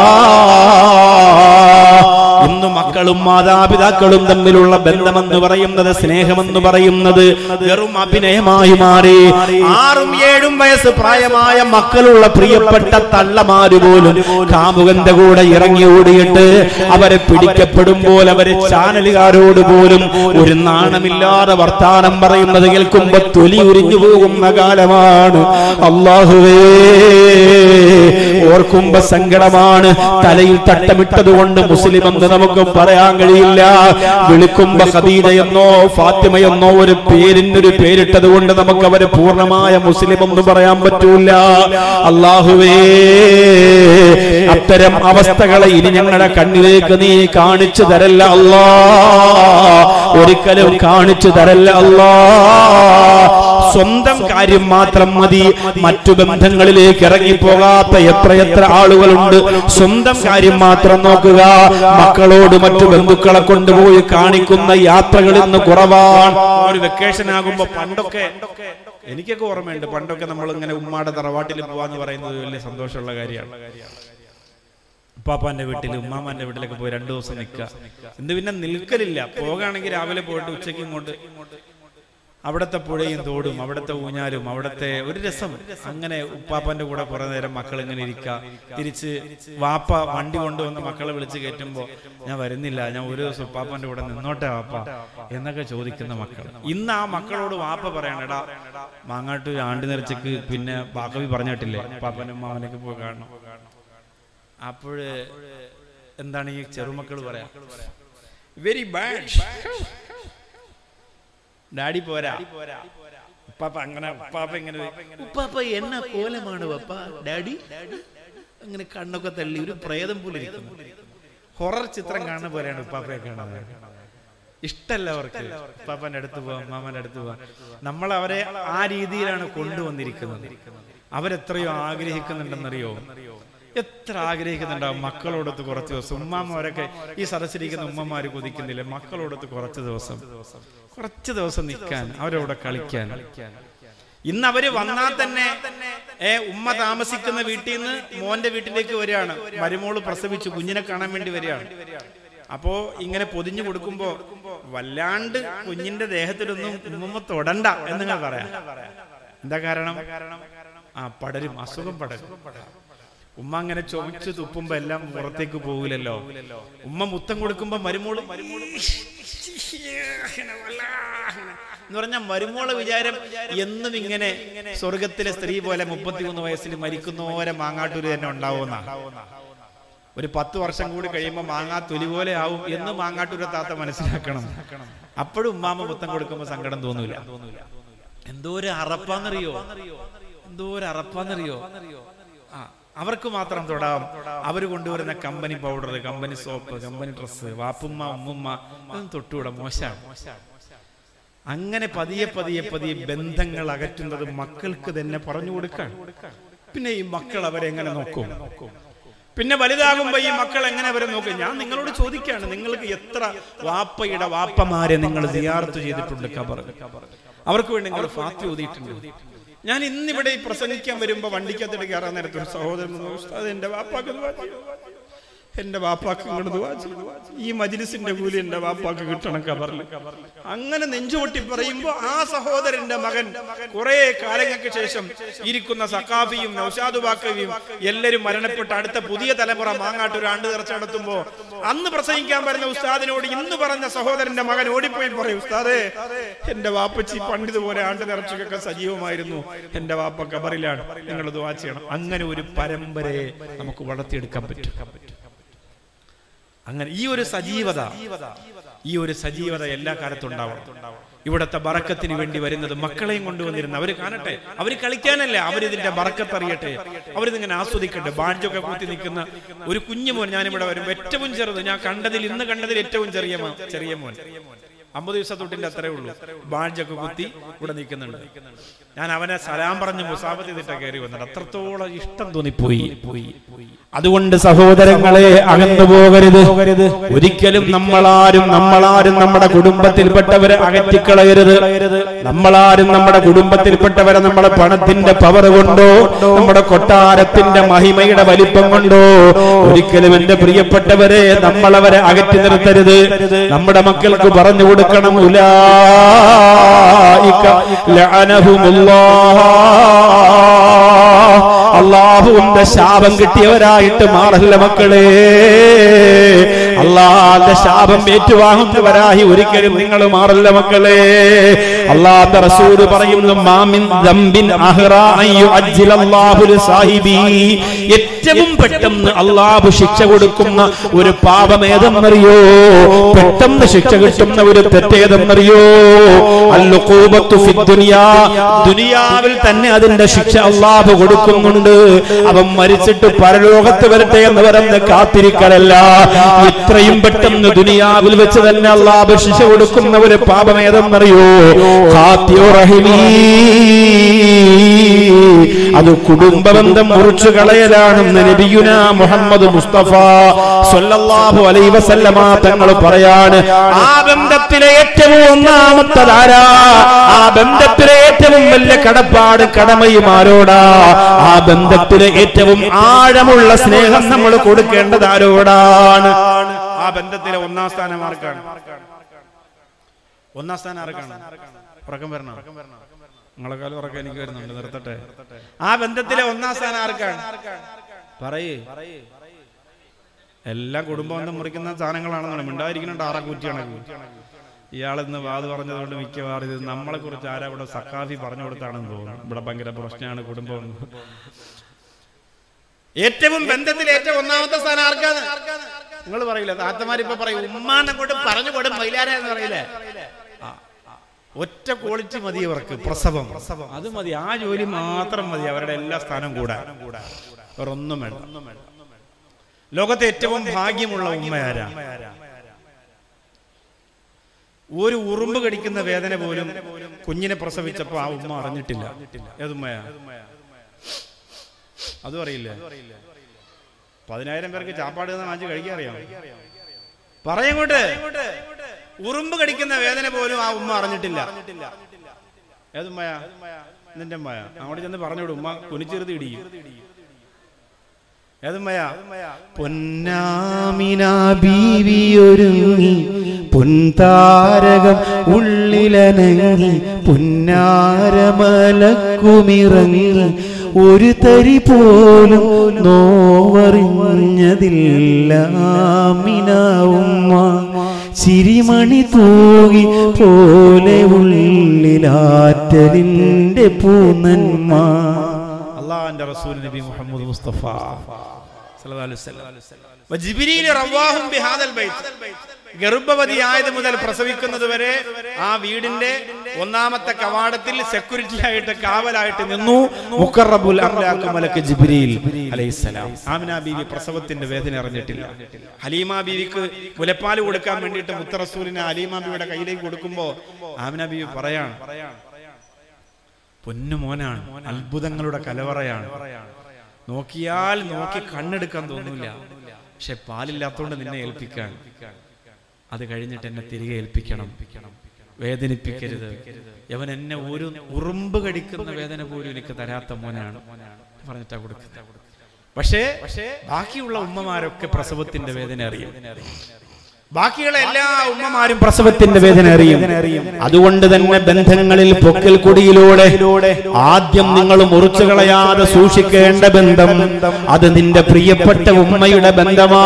ഇന്ന് മക്കളും മാതാപിതാക്കളും തമ്മിലുള്ള ബന്ധമെന്ന് പറയുന്നത് സ്നേഹമെന്ന് പറയുന്നത് വെറും അഭിനയമായി മാറി ആറും ഏഴും വയസ്സ് പ്രായമായ മക്കളുള്ള പ്രിയപ്പെട്ട തള്ളമാര് പോലും കാമുകന്റെ കൂടെ ഇറങ്ങി ഓടിയിട്ട് അവരെ പിടിക്കപ്പെടുമ്പോൾ അവരെ ചാനലുകാരോട് പോലും ഒരു നാണമില്ലാതെ വർത്താനം പറയുന്നത് കേൾക്കുമ്പോ തൊലി ഉരിഞ്ഞു പോകുന്ന കാലമാണ് അള്ളാഹുവേ ഓർക്കുമ്പോ സങ്കടമാണ് തലയിൽ തട്ടമിട്ടത് കൊണ്ട് മുസ്ലിം എന്ന് നമുക്ക് പറയാൻ കഴിയില്ല വിളിക്കുമ്പോ ഖദീജ എന്നോ ഫാത്തിമ എന്നോ ഒരു പേരിനൊരു പേരിട്ടത് കൊണ്ട് നമുക്ക് അവര് പൂർണ്ണമായ മുസ്ലിം എന്ന് പറയാൻ പറ്റൂല അള്ളാഹുവേ അത്തരം അവസ്ഥകളെ ഇനി ഞങ്ങളുടെ കണ്ണിലേക്ക് നീ കാണിച്ചു തരല്ല അല്ലാ ഒരിക്കലും കാണിച്ചു തരല്ല അല്ലാ സ്വന്തം കാര്യം മാത്രം മതി മറ്റു ബന്ധങ്ങളിലേക്ക് ഇറങ്ങിപ്പോകാത്ത എത്രയെത്ര ആളുകളുണ്ട് സ്വന്തം കാര്യം മാത്രം നോക്കുക മക്കളോട് മറ്റു ബന്ധുക്കളെ കൊണ്ടുപോയി കാണിക്കുന്ന യാത്രകൾ ഇന്ന് കുറവാണ്
ഒരു വെക്കേഷൻ ആകുമ്പോ പണ്ടൊക്കെ എനിക്കൊക്കെ ഓർമ്മയുണ്ട് പണ്ടൊക്കെ നമ്മൾ ഇങ്ങനെ ഉമ്മാടെ തറവാട്ടിൽ പോവാന്ന് പറയുന്നത് വലിയ സന്തോഷമുള്ള കാര്യമാണ് ഉപ്പാപ്പാന്റെ വീട്ടിൽ ഉമ്മാമാന്റെ വീട്ടിലൊക്കെ പോയി രണ്ടു ദിവസം നിൽക്കുക എന്ത് പിന്നെ നിൽക്കലില്ല പോകുകയാണെങ്കിൽ രാവിലെ പോയിട്ട് ഉച്ചയ്ക്ക് ഇങ്ങോട്ട് അവിടുത്തെ പുഴയും തോടും അവിടുത്തെ ഊഞ്ഞാലും അവിടുത്തെ ഒരു രസം അങ്ങനെ ഉപ്പാപ്പന്റെ കൂടെ കുറെ നേരം മക്കൾ ഇങ്ങനെ ഇരിക്കുക തിരിച്ച് വാപ്പ വണ്ടി കൊണ്ടുവന്ന് മക്കളെ വിളിച്ച് കയറ്റുമ്പോ ഞാൻ വരുന്നില്ല ഞാൻ ഒരു ദിവസം ഉപ്പാപ്പന്റെ കൂടെ നിന്നോട്ടെ വാപ്പ എന്നൊക്കെ ചോദിക്കുന്ന മക്കൾ ഇന്ന് ആ മക്കളോട് വാപ്പ പറയണം എടാ മാങ്ങാട്ടൂർ ആണ്ട് നിറച്ചക്ക് പിന്നെ ബാക്കവി പറഞ്ഞിട്ടില്ലേ ഉപ്പാപ്പനും മാമനൊക്കെ പോയി കാണണം അപ്പോഴ് എന്താണ് ഈ ചെറുമക്കൾ പറയാ വെരി ബാഡ് ഡാഡി പോരാ ഉപ്പാപ്പ അങ്ങനെ ഉപ്പാപ്പ ഇങ്ങനെ ഉപ്പാപ്പ എന്ന കോലമാണ് പപ്പ ഡാഡി അങ്ങനെ കണ്ണൊക്കെ തള്ളി ഒരു പ്രേതം പോലെ ഇരിക്കുന്നു ഹൊറർ ചിത്രം കാണുന്ന പോലെയാണ് ഉപ്പാപ്പയെ കാണുന്നത് ഇഷ്ടല്ല അവർക്ക് ഉപ്പാപ്പന്റെ അടുത്ത് പോവാം മാമന്റെ അടുത്ത് പോവാം നമ്മൾ അവരെ ആ രീതിയിലാണ് കൊണ്ടുവന്നിരിക്കുന്നത് അവരെത്രയോ ആഗ്രഹിക്കുന്നുണ്ടെന്നറിയോ എത്ര ആഗ്രഹിക്കുന്നുണ്ടാവും മക്കളോടൊത്ത് കുറച്ച് ദിവസം ഉമ്മാമാരൊക്കെ ഈ സദസ്സിരിക്കുന്ന ഉമ്മമാര് കൊതിക്കുന്നില്ല മക്കളോടൊത്ത് കുറച്ച് ദിവസം കുറച്ച് ദിവസം നിൽക്കാൻ അവരോട് കളിക്കാൻ ഇന്ന് അവര് വന്നാൽ തന്നെ ഏ ഉമ്മ താമസിക്കുന്ന വീട്ടിൽ നിന്ന് മോന്റെ വീട്ടിലേക്ക് വരികയാണ് മരുമോള് പ്രസവിച്ചു കുഞ്ഞിനെ കാണാൻ വേണ്ടി വരികയാണ് അപ്പോ ഇങ്ങനെ പൊതിഞ്ഞു കൊടുക്കുമ്പോ വല്ലാണ്ട് കുഞ്ഞിന്റെ ദേഹത്തിലൊന്നും ഉമ്മ തൊടണ്ട എന്ന് ഞാൻ പറയാം എന്താ കാരണം ആ പടരും അസുഖം പടരും ഉമ്മ അങ്ങനെ ചുമച്ച് തുപ്പുമ്പോ എല്ലാം പുറത്തേക്ക് പോകില്ലല്ലോ ഉമ്മ മുത്തം കൊടുക്കുമ്പോ മരുമോള് മരുമോള് എന്ന് പറഞ്ഞാൽ മരുമോളെ വിചാരം എന്നും ഇങ്ങനെ സ്വർഗത്തിലെ സ്ത്രീ പോലെ മുപ്പത്തിമൂന്ന് വയസ്സിൽ മരിക്കുന്നോരെ മാങ്ങാട്ടൂര് തന്നെ ഉണ്ടാവുന്ന ഒരു പത്ത് വർഷം കൂടി കഴിയുമ്പോൾ മാങ്ങാ തൊലി പോലെ ആവും എന്ന് മാങ്ങാട്ടൂരെ താത്ത മനസ്സിലാക്കണം അപ്പോഴും ഉമ്മാമ മുത്തം കൊടുക്കുമ്പോൾ സങ്കടം തോന്നൂല എന്തോ ഒരു അറപ്പാന്നറിയോ എന്തോ ഒരു അറപ്പാന്നറിയോ ആ അവർക്ക് മാത്രം തൊടാം അവർ കൊണ്ടുവരുന്ന company powder company soap company dress വാപ്പുമ്മ ഉമ്മുമ്മ അതൊന്നും തൊട്ടുകൂടാ മോശമാണ് അങ്ങനെ പതിയെ പതിയെ പതിയെ ബന്ധങ്ങൾ അകറ്റുന്നത് മക്കൾക്ക് തന്നെ പറഞ്ഞു കൊടുക്കാൻ പിന്നെ ഈ മക്കൾ അവരെങ്ങനെ നോക്കും പിന്നെ വലുതാകുമ്പോ ഈ മക്കൾ എങ്ങനെ അവരെ നോക്കും ഞാൻ നിങ്ങളോട് ചോദിക്കുകയാണ് നിങ്ങൾക്ക് എത്ര വാപ്പയുടെ വാപ്പമാരെ നിങ്ങൾ സിയാർത്ത് ചെയ്തിട്ടുണ്ട് കബർ അവർക്ക് വേണ്ടി നിങ്ങൾ ഫാത്തി ഓതിയിട്ടുണ്ട് ഞാൻ ഇന്നിവിടെ ഈ പ്രസംഗിക്കാൻ വരുമ്പോ വണ്ടിക്കകത്തിട്ട് കയറാൻ നേരത്തെ ഒരു സഹോദരൻ വന്നു, ഉസ്താദ് എന്റെ വാപ്പാക്ക് ദുആ ചെയ്യൂ. എന്റെ വാപ്പാക്ക് ഇങ്ങോട്ട് ദുആ ചെയ്യൂ. ഈ മജിലിസിന്റെ കൂലി എന്റെ വാപ്പാക്ക് കിട്ടണം കബറിൽ അങ്ങനെ നെഞ്ചുപൊട്ടി പറയുമ്പോ ആ സഹോദരന്റെ മകൻ കുറെ കാലങ്ങൾക്ക് ശേഷം ഇരിക്കുന്ന സക്കാഫിയും നൌഷാദ് ബാക്കവിയും എല്ലാരും മരണപ്പെട്ട് അടുത്ത പുതിയ തലമുറ മാങ്ങാട്ടൂർ ആണ്ട് നിറച്ച് നടത്തുമ്പോ അന്ന് പ്രസംഗിക്കാൻ വരുന്ന ഉസ്താദിനോട് ഇന്ന് പറഞ്ഞ സഹോദരന്റെ മകൻ ഓടിപ്പോയി പറയും ഉസ്താദേ എന്റെ വാപ്പച്ചി പണ്ടിതുപോലെ ആണ്ട് നിറച്ചൊക്കെ സജീവമായിരുന്നു എന്റെ വാപ്പ കബറിലാണ് നിങ്ങൾ ദുആ ചെയ്യണം അങ്ങനെ ഒരു പരമ്പരയെ നമുക്ക് വളർത്തിയെടുക്കാൻ പറ്റും അങ്ങനെ ഈ ഒരു സജീവത ഈ ഒരു സജീവത എല്ലാ കാലത്തും ഉണ്ടാവണം ഇവിടത്തെ ബറക്കത്തിന് വേണ്ടി വരുന്നത് മക്കളെയും കൊണ്ടുവന്നിരുന്ന അവര് കാണട്ടെ അവര് കളിക്കാനല്ല അവരിതിന്റെ ബറക്കത്ത് അറിയട്ടെ അവരിതിങ്ങനെ ആസ്വദിക്കട്ടെ ബാഡ്ജൊക്കെ കൂത്തി നിൽക്കുന്ന ഒരു കുഞ്ഞു മോൻ ഞാനിവിടെ വരും ഏറ്റവും ചെറുത് ഞാൻ കണ്ടതിൽ ഇന്ന് കണ്ടതിൽ ഏറ്റവും ചെറിയ മോൻ ചെറിയ മോൻ അമ്പത് ദിവസ തൊട്ടിന്റെ അത്രേ ഉള്ളൂ ബാഡ്ജൊക്കെ കുത്തി ഇവിടെ നിൽക്കുന്നുണ്ട് ഞാൻ അവനെ സലാം പറഞ്ഞ് മുസാഫത്ത് ചെയ്തിട്ടാ കയറി വന്നത് അത്രത്തോളം ഇഷ്ടം തോന്നിപ്പോയി പോയി
അതുകൊണ്ട് സഹോദരങ്ങളെ അകന്നു പോകരുത് ഒരിക്കലും നമ്മളാരും നമ്മളാരും നമ്മുടെ കുടുംബത്തിൽപ്പെട്ടവരെ അകറ്റിക്കളയരുത് നമ്മളാരും നമ്മുടെ കുടുംബത്തിൽപ്പെട്ടവരെ നമ്മുടെ പണത്തിന്റെ പവർ കൊണ്ടോ നമ്മുടെ കൊട്ടാരത്തിന്റെ മഹിമയുടെ വലിപ്പം കൊണ്ടോ ഒരിക്കലും എന്റെ പ്രിയപ്പെട്ടവരെ നമ്മളവരെ അകറ്റി നിർത്തരുത് നമ്മുടെ മക്കൾക്ക് പറഞ്ഞു കൊടുക്കണം ഉലായിക ലഅനഹുമുല്ലാഹ് അള്ളാഹുവിന്റെ ശാപം കിട്ടിയവരായിട്ട് മാറല്ല മക്കളെ അള്ളാന്റെ ശാപം ഏറ്റുവാങ്ങുന്നവരായി ഒരിക്കലും നിങ്ങൾ മാറല്ല മക്കളെ അള്ളാന്റെ റസൂല് പറയുന്നു മാമിൻ ദംബിൻ അഹ്റാ അൻ യുഅജ്ജിലല്ലാഹു ലിസാഹിബി ഏറ്റവും പെട്ടെന്ന് അള്ളാഹു ശിക്ഷ കൊടുക്കുന്ന ഒരു പാപമേതെന്നറിയോ പെട്ടെന്ന് ശിക്ഷ കിട്ടുന്ന ഒരു തെറ്റേതെന്നറിയോ അല്ലുഖൂബത്തു ഫിദ്ദുനിയാ ദുനിയാവിൽ തന്നെ അതിന്റെ ശിക്ഷ അള്ളാഹു കൊടുക്കുന്നുണ്ട് അവൻ മരിച്ചിട്ട് പരലോകത്ത് വരട്ടെ എന്ന് പറഞ്ഞ് കാത്തിരിക്കലല്ല ഇത്രയും പെട്ടെന്ന് ദുനിയാവിൽ വെച്ച് തന്നെ അള്ളാഹു ശിക്ഷ കൊടുക്കുന്ന ഒരു പാപമേതെന്നറിയോ ഖാത്തിയു റഹിമീ അത് കുടുംബബന്ധം മുറിച്ചു കളയലാണെന്ന് നബിയുന മുഹമ്മദ് മുസ്തഫ സല്ലല്ലാഹു അലൈഹി വസല്ലമ തങ്ങൾ പറയാണ് ആ ബന്ധത്തിലെ ഏറ്റവും ഒന്നാമത്തതാരാ ആ ബന്ധത്തിലെ ഏറ്റവും വലിയ കടപ്പാട് കടമയും ആരോടാ ആ ബന്ധത്തിലെ ഏറ്റവും ആഴമുള്ള സ്നേഹം നമ്മൾ കൊടുക്കേണ്ടത് ആരോടാണ്
ആ ബന്ധത്തിലെ ഒന്നാം സ്ഥാനം ആർക്കാണ് ഒന്നാം സ്ഥാനം ആർക്കാണ് ഉറക്കം വരണം നിങ്ങളെക്കാളും ഉറക്കം എനിക്ക് വരുന്നുണ്ട് നിർത്തട്ടെ ആ ബന്ധത്തിലെ ഒന്നാം സ്ഥാനം ആർക്കാണ് പറയേ എല്ലാം കുടുംബബന്ധം മുറിക്കുന്ന സാധനങ്ങളാണെന്നാണ് മിണ്ടായിരിക്കുന്നുണ്ട് ആറാ കൂറ്റിയാണ് ഇയാളിന്ന് വാത് പറഞ്ഞതുകൊണ്ട് മിക്കവാറും ഇത് നമ്മളെ കുറിച്ച് ആരാ ഇവിടെ സക്കാഫി പറഞ്ഞു കൊടുത്താണെന്ന് തോന്നുന്നു ഇവിടെ ഭയങ്കര പ്രശ്നമാണ് കുടുംബം ഏറ്റവും ബന്ധത്തിൽ ഏറ്റവും ഒന്നാമത്തെ സ്ഥാനം ആർക്കാണ് നിങ്ങൾ പറയില്ല താത്തമാരിപ്പോ പറയും ഉമ്മാനെ കൊണ്ട് പറഞ്ഞു കൊടും മൈലാര എന്ന് പറയില്ലേ ആ, ആ. ഒറ്റ ക്വാളിറ്റി മതി അവർക്ക് പ്രസവം പ്രസവം അത് മതി ആ ജോലി മാത്രം മതി അവരുടെ എല്ലാ സ്ഥാനവും കൂടാൻ വേറെ ഒന്നും വേണ്ട ലോകത്തെ ഏറ്റവും ഭാഗ്യമുള്ള ഉമ്മയാരാ ഒരു ഉറുമ്പ് കടിക്കുന്ന വേദന പോലും കുഞ്ഞിനെ പ്രസവിച്ചപ്പോ ആ ഉമ്മ അറിഞ്ഞിട്ടില്ല ഏതുമ്മയാ അതും അറിയില്ല പതിനായിരം പേർക്ക് ചാപ്പാട് തന്ന വാങ്ങിച്ച് കഴിക്കാൻ അറിയാം പറയങ്ങോട്ട് ഉറുമ്പ് കടിക്കുന്ന വേദന പോലും ആ ഉമ്മ അറിഞ്ഞിട്ടില്ല ഏതുമ്മയാ നിന്റെ ഉമ്മയാ അങ്ങോട്ട് ചെന്ന് പറഞ്ഞോളൂ ഉമ്മ കുനിച്ചെറുതി ഇടിയും ഏതുമ്മയാ
പൊന്നാമിന ബീവിയൊരുങ്ങി പൊൻതാരകം ഉള്ളിലനങ്ങി പൊന്നാരമലക്കുമിറങ്ങി ഒരു തരി പോലും നോവറിഞ്ഞതില്ല ആമിന ഉമ്മ ചിരിമണി തൂകി പോലെ ഉള്ളിലാറ്റലിന്റെ പൂനന്മ
അള്ളാഹുന്റെ റസൂൽ നബി മുഹമ്മദ് മുസ്തഫ സല്ലല്ലാഹു അലൈഹി വസല്ലം. വജിബ്രീൽ റവാഹും ബിഹാദൽ ബൈത്ത്. ഗർഭവതിയായത് മുതൽ പ്രസവിക്കുന്നത് വരെ ആ വീടിന്റെ ഒന്നാമത്തെ കവാടത്തിൽ സെക്യൂരിറ്റി ആയിട്ട് കാവലായിട്ട് നിന്നു മുഖറബുൽ അംലാഖ് മലക്ക് ജിബ്രീൽ അലൈഹിസ്സലാം ആമിന ബീവി പ്രസവത്തിന്റെ വേദന അറിഞ്ഞിട്ടില്ല ഹലീമ ബീവിക്ക് മുലപ്പാൽ കൊടുക്കാൻ വേണ്ടിയിട്ട് മുത്തറസൂലിനെ ഹലീമ ബീവിയുടെ കയ്യിലേക്ക് കൊടുക്കുമ്പോ ആമിന ബീവി പറയാണ് പൊന്നു മോനാണ് അത്ഭുതങ്ങളുടെ കലവറയാണ് നോക്കിയാൽ നോക്കി കണ്ണെടുക്കാൻ തോന്നില്ല പക്ഷെ പാലില്ലാത്തോണ്ട് നിന്നെ ഏൽപ്പിക്കാൻ അത് കഴിഞ്ഞിട്ട് എന്നെ തിരികെ ഏൽപ്പിക്കണം വേദനിപ്പിക്കരുത് യവൻ എന്നെ ഒരു ഉറുമ്പ് കടിക്കുന്ന വേദന പോലും എനിക്ക് തരാത്ത മോനാണ് പറഞ്ഞിട്ടാ കൊടുക്കുന്നത് പക്ഷേ ബാക്കിയുള്ള ഉമ്മമാരൊക്കെ പ്രസവത്തിന്റെ വേദന അറിയും ബാക്കിയുള്ള എല്ലാ ഉമ്മമാരും
പ്രസവത്തിന്റെ വേദന അറിയും അതുകൊണ്ട് തന്നെ ബന്ധങ്ങളിൽ പൊക്കൽ കൊടിയിലൂടെ ആദ്യം നിങ്ങൾ മുറിച്ചു കളയാതെ സൂക്ഷിക്കേണ്ട ബന്ധം അത് നിന്റെ പ്രിയപ്പെട്ട ഉമ്മയുടെ ബന്ധമാ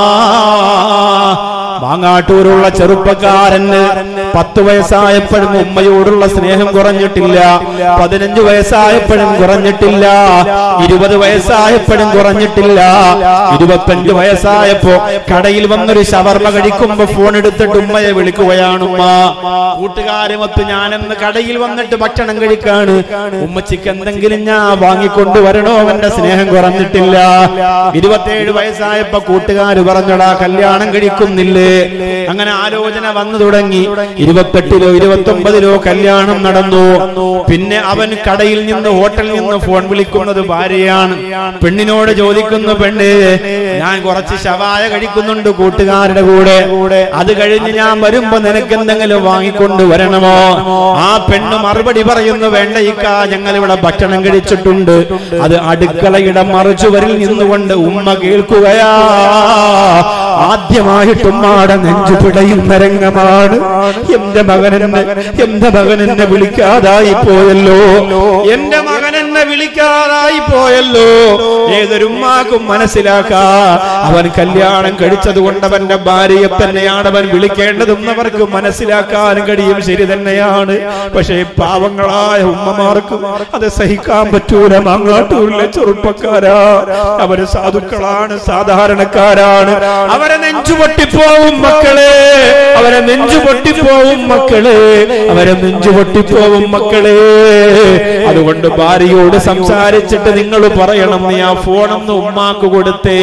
മാങ്ങാട്ടൂരുള്ള ചെറുപ്പക്കാരന് പത്ത് വയസ്സായപ്പോഴും ഉമ്മയോടുള്ള സ്നേഹം കുറഞ്ഞിട്ടില്ല പതിനഞ്ച് വയസ്സായപ്പോഴും കുറഞ്ഞിട്ടില്ല ഇരുപത് വയസ്സായപ്പോഴും കുറഞ്ഞിട്ടില്ല ഇരുപത്തഞ്ച് വയസ്സായപ്പോ കടയിൽ വന്നൊരു ഷവർമ കഴിക്കുമ്പോ ഫോൺ എടുത്തിട്ട് ഉമ്മയെ വിളിക്കുകയാണ് ഉമ്മ കൂട്ടുകാരുമൊത്ത് ഞാനെന്ന് കടയിൽ വന്നിട്ട് ഭക്ഷണം കഴിക്കാണ് ഉമ്മച്ചിക്ക് എന്തെങ്കിലും ഞാൻ വാങ്ങിക്കൊണ്ട് വരണോ അവന്റെ സ്നേഹം കുറഞ്ഞിട്ടില്ല ഇരുപത്തേഴ് വയസ്സായപ്പോ കൂട്ടുകാർ പറഞ്ഞടാ കല്യാണം കഴിക്കുന്നില്ലേ അങ്ങനെ ആലോചന വന്നു തുടങ്ങി ഇരുപത്തെട്ടിലോ ഇരുപത്തി ഒമ്പതിലോ കല്യാണം നടന്നു പിന്നെ അവൻ കടയിൽ നിന്ന് ഹോട്ടലിൽ നിന്ന് ഫോൺ വിളിക്കുന്നത് ഭാര്യയാണ് പെണ്ണിനോട് ചോദിക്കുന്നു പെണ്ണ് ഞാൻ കുറച്ച് ശവായ കഴിക്കുന്നുണ്ട് കൂട്ടുകാരുടെ കൂടെ അത് കഴിഞ്ഞ് ഞാൻ വരുമ്പോ നിനക്ക് എന്തെങ്കിലും വാങ്ങിക്കൊണ്ട് വരണമോ ആ പെണ്ണ് മറുപടി പറയുന്നു വേണ്ട ഇക്ക ഞങ്ങൾ ഇവിടെ ഭക്ഷണം കഴിച്ചിട്ടുണ്ട് അത് അടുക്കളയുടെ മറുചുവരിൽ നിന്നുകൊണ്ട് ഉമ്മ കേൾക്കുകയാ ആദ്യമായിട്ട് ഉമ്മാടെ നെഞ്ചു പിടയുന്ന രംഗമാണ് എന്റെ മകനെന്നെ എന്റെ മകൻ എന്നെ വിളിക്കാതായി പോയല്ലോ
എന്റെ മകൻ
മകൻ എന്നെ വിളിക്കാതായി പോയല്ലോ ഏതൊരു ഉമ്മാക്കും മനസ്സിലാക്കാ അവൻ കല്യാണം കഴിച്ചത് കൊണ്ട് അവന്റെ ഭാര്യയെ തന്നെയാണ് അവൻ വിളിക്കേണ്ടതെന്ന് അവർക്ക് മനസ്സിലാക്കാൻ കഴിയും ശരി തന്നെയാണ് പക്ഷേ പാവങ്ങളായ ഉമ്മമാർക്ക് അത് സഹിക്കാൻ പറ്റൂല മാങ്ങാട്ടൂരിലെ ചെറുപ്പക്കാരാ അവര് സാധുക്കളാണ് സാധാരണക്കാരാണ് അവരെ നെഞ്ചു പൊട്ടിപ്പോവും മക്കളെ അവരെ നെഞ്ചു പൊട്ടിപ്പോവും മക്കളെ അവരെ നെഞ്ചു പൊട്ടിപ്പോവും മക്കളെ അതുകൊണ്ട് ഭാര്യയോട് സംസാരിച്ചിട്ട് നിങ്ങൾ പറയണം നീ ആ ഫോണൊന്ന് ഉമ്മാക്ക് കൊടുത്തേ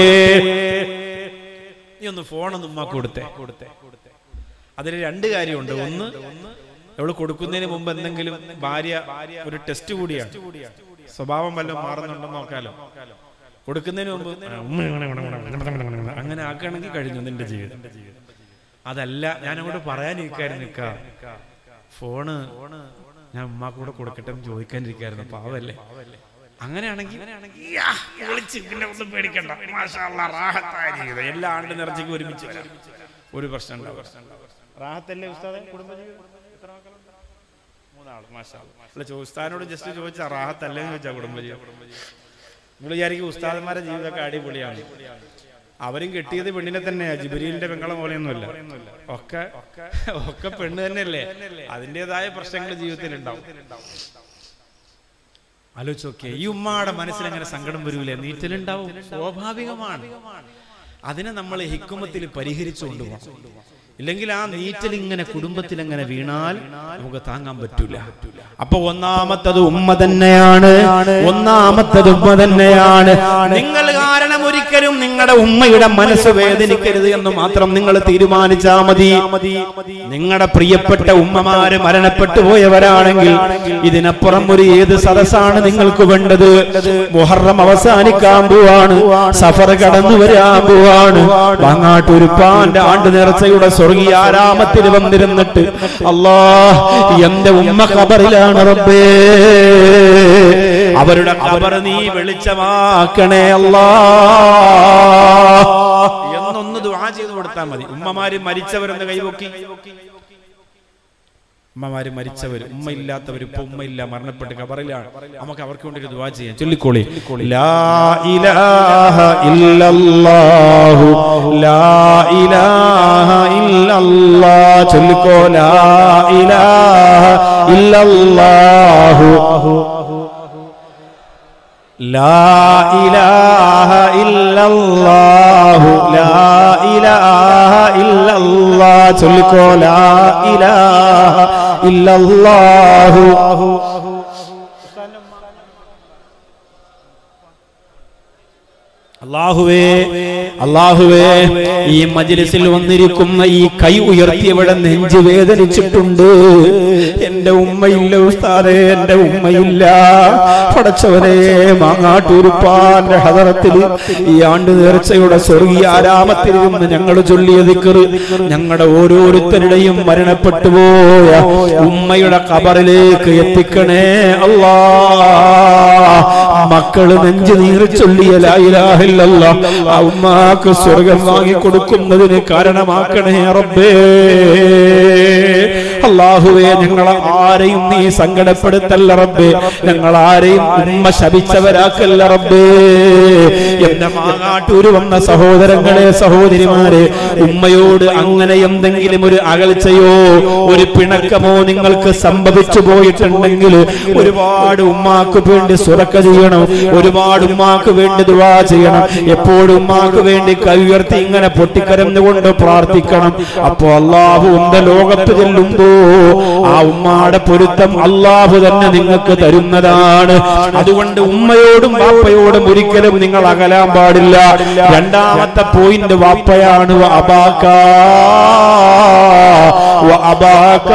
നീ ഒന്ന് ഫോണൊന്ന് ഉമ്മാക്ക് കൊടുത്തേ കൊടുത്തേ അതിൽ രണ്ട് കാര്യമുണ്ട് ഒന്ന് അവള് കൊടുക്കുന്നതിന് മുമ്പ് എന്തെങ്കിലും ഭാര്യ ഒരു ടെസ്റ്റ് കൂടിയാണ് സ്വഭാവം വല്ലതും മാറുന്നുണ്ടോ നോക്കാലോ കൊടുക്കുന്നതിന് മുമ്പ് ആ, ഉമ്മ ഇങ്ങനെ ഇങ്ങനെ ഇങ്ങനെ ഇങ്ങനെ ഇങ്ങനെ ഇങ്ങനെ അങ്ങനെ ആക്കുകയാണെങ്കിൽ കഴിഞ്ഞു നിന്റെ ജീവിതം അതല്ല ഞാൻ അങ്ങോട്ട് പറയാനിരിക്കായിരുന്നു നിക്ക ഫോണ് ഞാൻ ഉമ്മാക്ക് കൂടെ കൊടുക്കട്ടെ എന്ന് ചോദിക്കാനിരിക്കായിരുന്നു പാവല്ലേ അങ്ങനെയാണെങ്കിൽ യാ, വിളിച്ച് പിന്നെ ഒന്നും പേടിക്കണ്ട മാഷാ അല്ലാ, റാഹത്തായ ജീവിതം എല്ലാ ആണ്ട് നിറച്ചേക്ക് ഒരുമിച്ച് വരാം ഒരു പ്രശ്നം ഉണ്ടാവും റാഹത്തല്ലേ ഉസ്താദെ കുടുംബജീവിതം എത്ര മക്കളുണ്ട് മൂന്നാൾ മാഷാ അല്ലാ. അല്ല ചോ- ഉസ്താദിനോട് ജസ്റ്റ് ചോദിച്ചാ റാഹത്തല്ലേ എന്ന് ചോദിച്ചാ കുടുംബജീവിതം നിങ്ങൾ വിചാരിക്കും ഉസ്താദന്മാരെ ജീവിതമൊക്കെ അടിപൊളിയാണ് അവരും കെട്ടിയത് പെണ്ണിനെ തന്നെയാ ജിബിരിലിന്റെ പെങ്ങളെ പോലെയൊന്നുമല്ല ഒക്കെ ഒക്കെ പെണ്ണ് തന്നെയല്ലേ അതിൻ്റെതായ പ്രശ്നങ്ങൾ ജീവിതത്തിൽ ഉണ്ടാവും ആലോചിച്ച് നോക്കിയേ ഈ ഉമ്മയുടെ മനസ്സിൽ അങ്ങനെ സങ്കടം വരൂലേ നീറ്റലുണ്ടാവും സ്വാഭാവികമാണ് അതിനെ നമ്മൾ ഹിക്കുമത്തിൽ പരിഹരിച്ചു കൊണ്ടുപോകണം ഇല്ലെങ്കിൽ ആ നീറ്റൽ ഇങ്ങനെ കുടുംബത്തിൽ അങ്ങനെ വീണാൽ നമുക്ക് താങ്ങാൻ പറ്റൂല
അപ്പൊ ഒന്നാമത്തത് ഉമ്മ തന്നെയാണ് ഒന്നാമത്തത് ഉമ്മ തന്നെയാണ് നിങ്ങൾ കാരണം ഒരിക്കലും നിങ്ങളുടെ ഉമ്മയുടെ മനസ്സ് വേദനിക്കരുത് എന്ന് മാത്രം നിങ്ങൾ തീരുമാനിച്ചാ മതി നിങ്ങളുടെ പ്രിയപ്പെട്ട ഉമ്മമാര് മരണപ്പെട്ടു പോയവരാണെങ്കിൽ ഇതിനപ്പുറം ഒരു ഏത് സദസ്സാണ് നിങ്ങൾക്ക് വേണ്ടത് മുഹറം അവസാനിക്കാൻ പോവാണ് സഫർ കടന്നു വരാൻ പോവാണ് വാങ്ങാട്ടൂരുപ്പാന്റെ ആണ്ട് നേർച്ചയുടെ സ്വർഗീയാരാമത്തിൽ വന്നിരുന്നിട്ട് അല്ലാ എന്റെ ഉമ്മ ഖബറിലാണ് റബ്ബേ അവരുടെ ഖബർ നീ വെളിച്ചമാക്കണേ അല്ലാ
എന്നൊന്ന് ദുആ ചെയ്ത് കൊടുത്താൽ മതി ഉമ്മമാര് മരിച്ചവരെന്ന് കൈപൊക്കി ഉമ്മമാര് മരിച്ചവര് ഉമ്മ ഇല്ലാത്തവര് ഇപ്പൊ ഉമ്മയില്ല മരണപ്പെട്ട് കബറിലാണ് നമുക്ക് അവർക്ക് വേണ്ടി ഒരു ദുആ ചെയ്യാം ചൊല്ലിക്കോളി
ലാ ഇലാഹ ഇല്ലല്ലാഹു ലാ ഇലാഹ ഇല്ലല്ലാഹ് ചൊല്ലിക്കോ ലാ ഇലാഹ ഇല്ലല്ലാഹു ലാ ഇലാഹ ഇല്ലല്ലാഹു ലാ ഇലാഹ ഇല്ലല്ലാഹ് ചൊല്ലിക്കോ ലാ ഇലാഹ ഇല്ലല്ലാഹു അള്ളാഹുവേ അള്ളാഹുവേ ഈ മജിലിസിൽ വന്നിരിക്കുന്ന ഈ കൈ ഉയർത്തിയവിടെ നെഞ്ച് വേദനിച്ചിട്ടുണ്ട് എന്റെ ഉമ്മയില്ല ഉസ്താദേ എന്റെ ഉമ്മയില്ല പടച്ചവനെ മാങ്ങാട്ടൂരുപ്പാന്റെ ഹദറത്തിൽ ഈ ആണ്ട് നേർച്ചയുടെ സ്വർഗീയ ആരാമത്തിൽ നിന്ന് ഞങ്ങൾ ചൊല്ലിയ ദിക്കറ് ഞങ്ങളുടെ ഓരോരുത്തരുടെയും മരണപ്പെട്ടു പോയ ഉമ്മയുടെ കബറിലേക്ക് എത്തിക്കണേ അല്ലാ മക്കള് നെഞ്ചു നീറി ചൊല്ലിയ ലായിലാഹില്ലല്ല ആ ഉമ്മാക്ക് സ്വർഗം വാങ്ങി കൊടുക്കുന്നതിന് കാരണമാക്കണേ റബ്ബേ അള്ളാഹുവേ ഞങ്ങളെ ആരെയും നീ സങ്കടപ്പെടുത്തല്ല റബ്ബേ ഞങ്ങൾ ആരെയും ഉമ്മ ശപിച്ചവരാക്കല്ല റബ്ബേ എന്റെ മാങ്ങാട്ടൂര് വന്ന സഹോദരങ്ങളെ സഹോദരിമാരെ ഉമ്മയോട് അങ്ങനെ എന്തെങ്കിലും ഒരു അകൽച്ചയോ ഒരു പിണക്കമോ നിങ്ങൾക്ക് സംഭവിച്ചു പോയിട്ടുണ്ടെങ്കിൽ ഒരുപാട് ഉമ്മാക്ക് വേണ്ടി സുറക്ക ചെയ്യണം ഒരുപാട് ഉമ്മാക്ക് വേണ്ടി ദുവാ ചെയ്യണം എപ്പോഴും ഉമ്മാക്ക് വേണ്ടി കൈ ഉയർത്തി ഇങ്ങനെ പൊട്ടിക്കരഞ്ഞുകൊണ്ട് പ്രാർത്ഥിക്കണം അപ്പോ അള്ളാഹു ഉണ്ട ലോകത്ത് ചെല്ലുമ്പോ ആ ഉമ്മാടെ പൊരുത്തം അള്ളാഹു തന്നെ നിങ്ങൾക്ക് തരുന്നതാണ് അതുകൊണ്ട് ഉമ്മയോടും വാപ്പയോടും ഒരിക്കലും നിങ്ങൾ അകലാൻ പാടില്ല രണ്ടാമത്തെ പോയിന്റ് വാപ്പയാണ് വ അബാക്ക വ അബാക്ക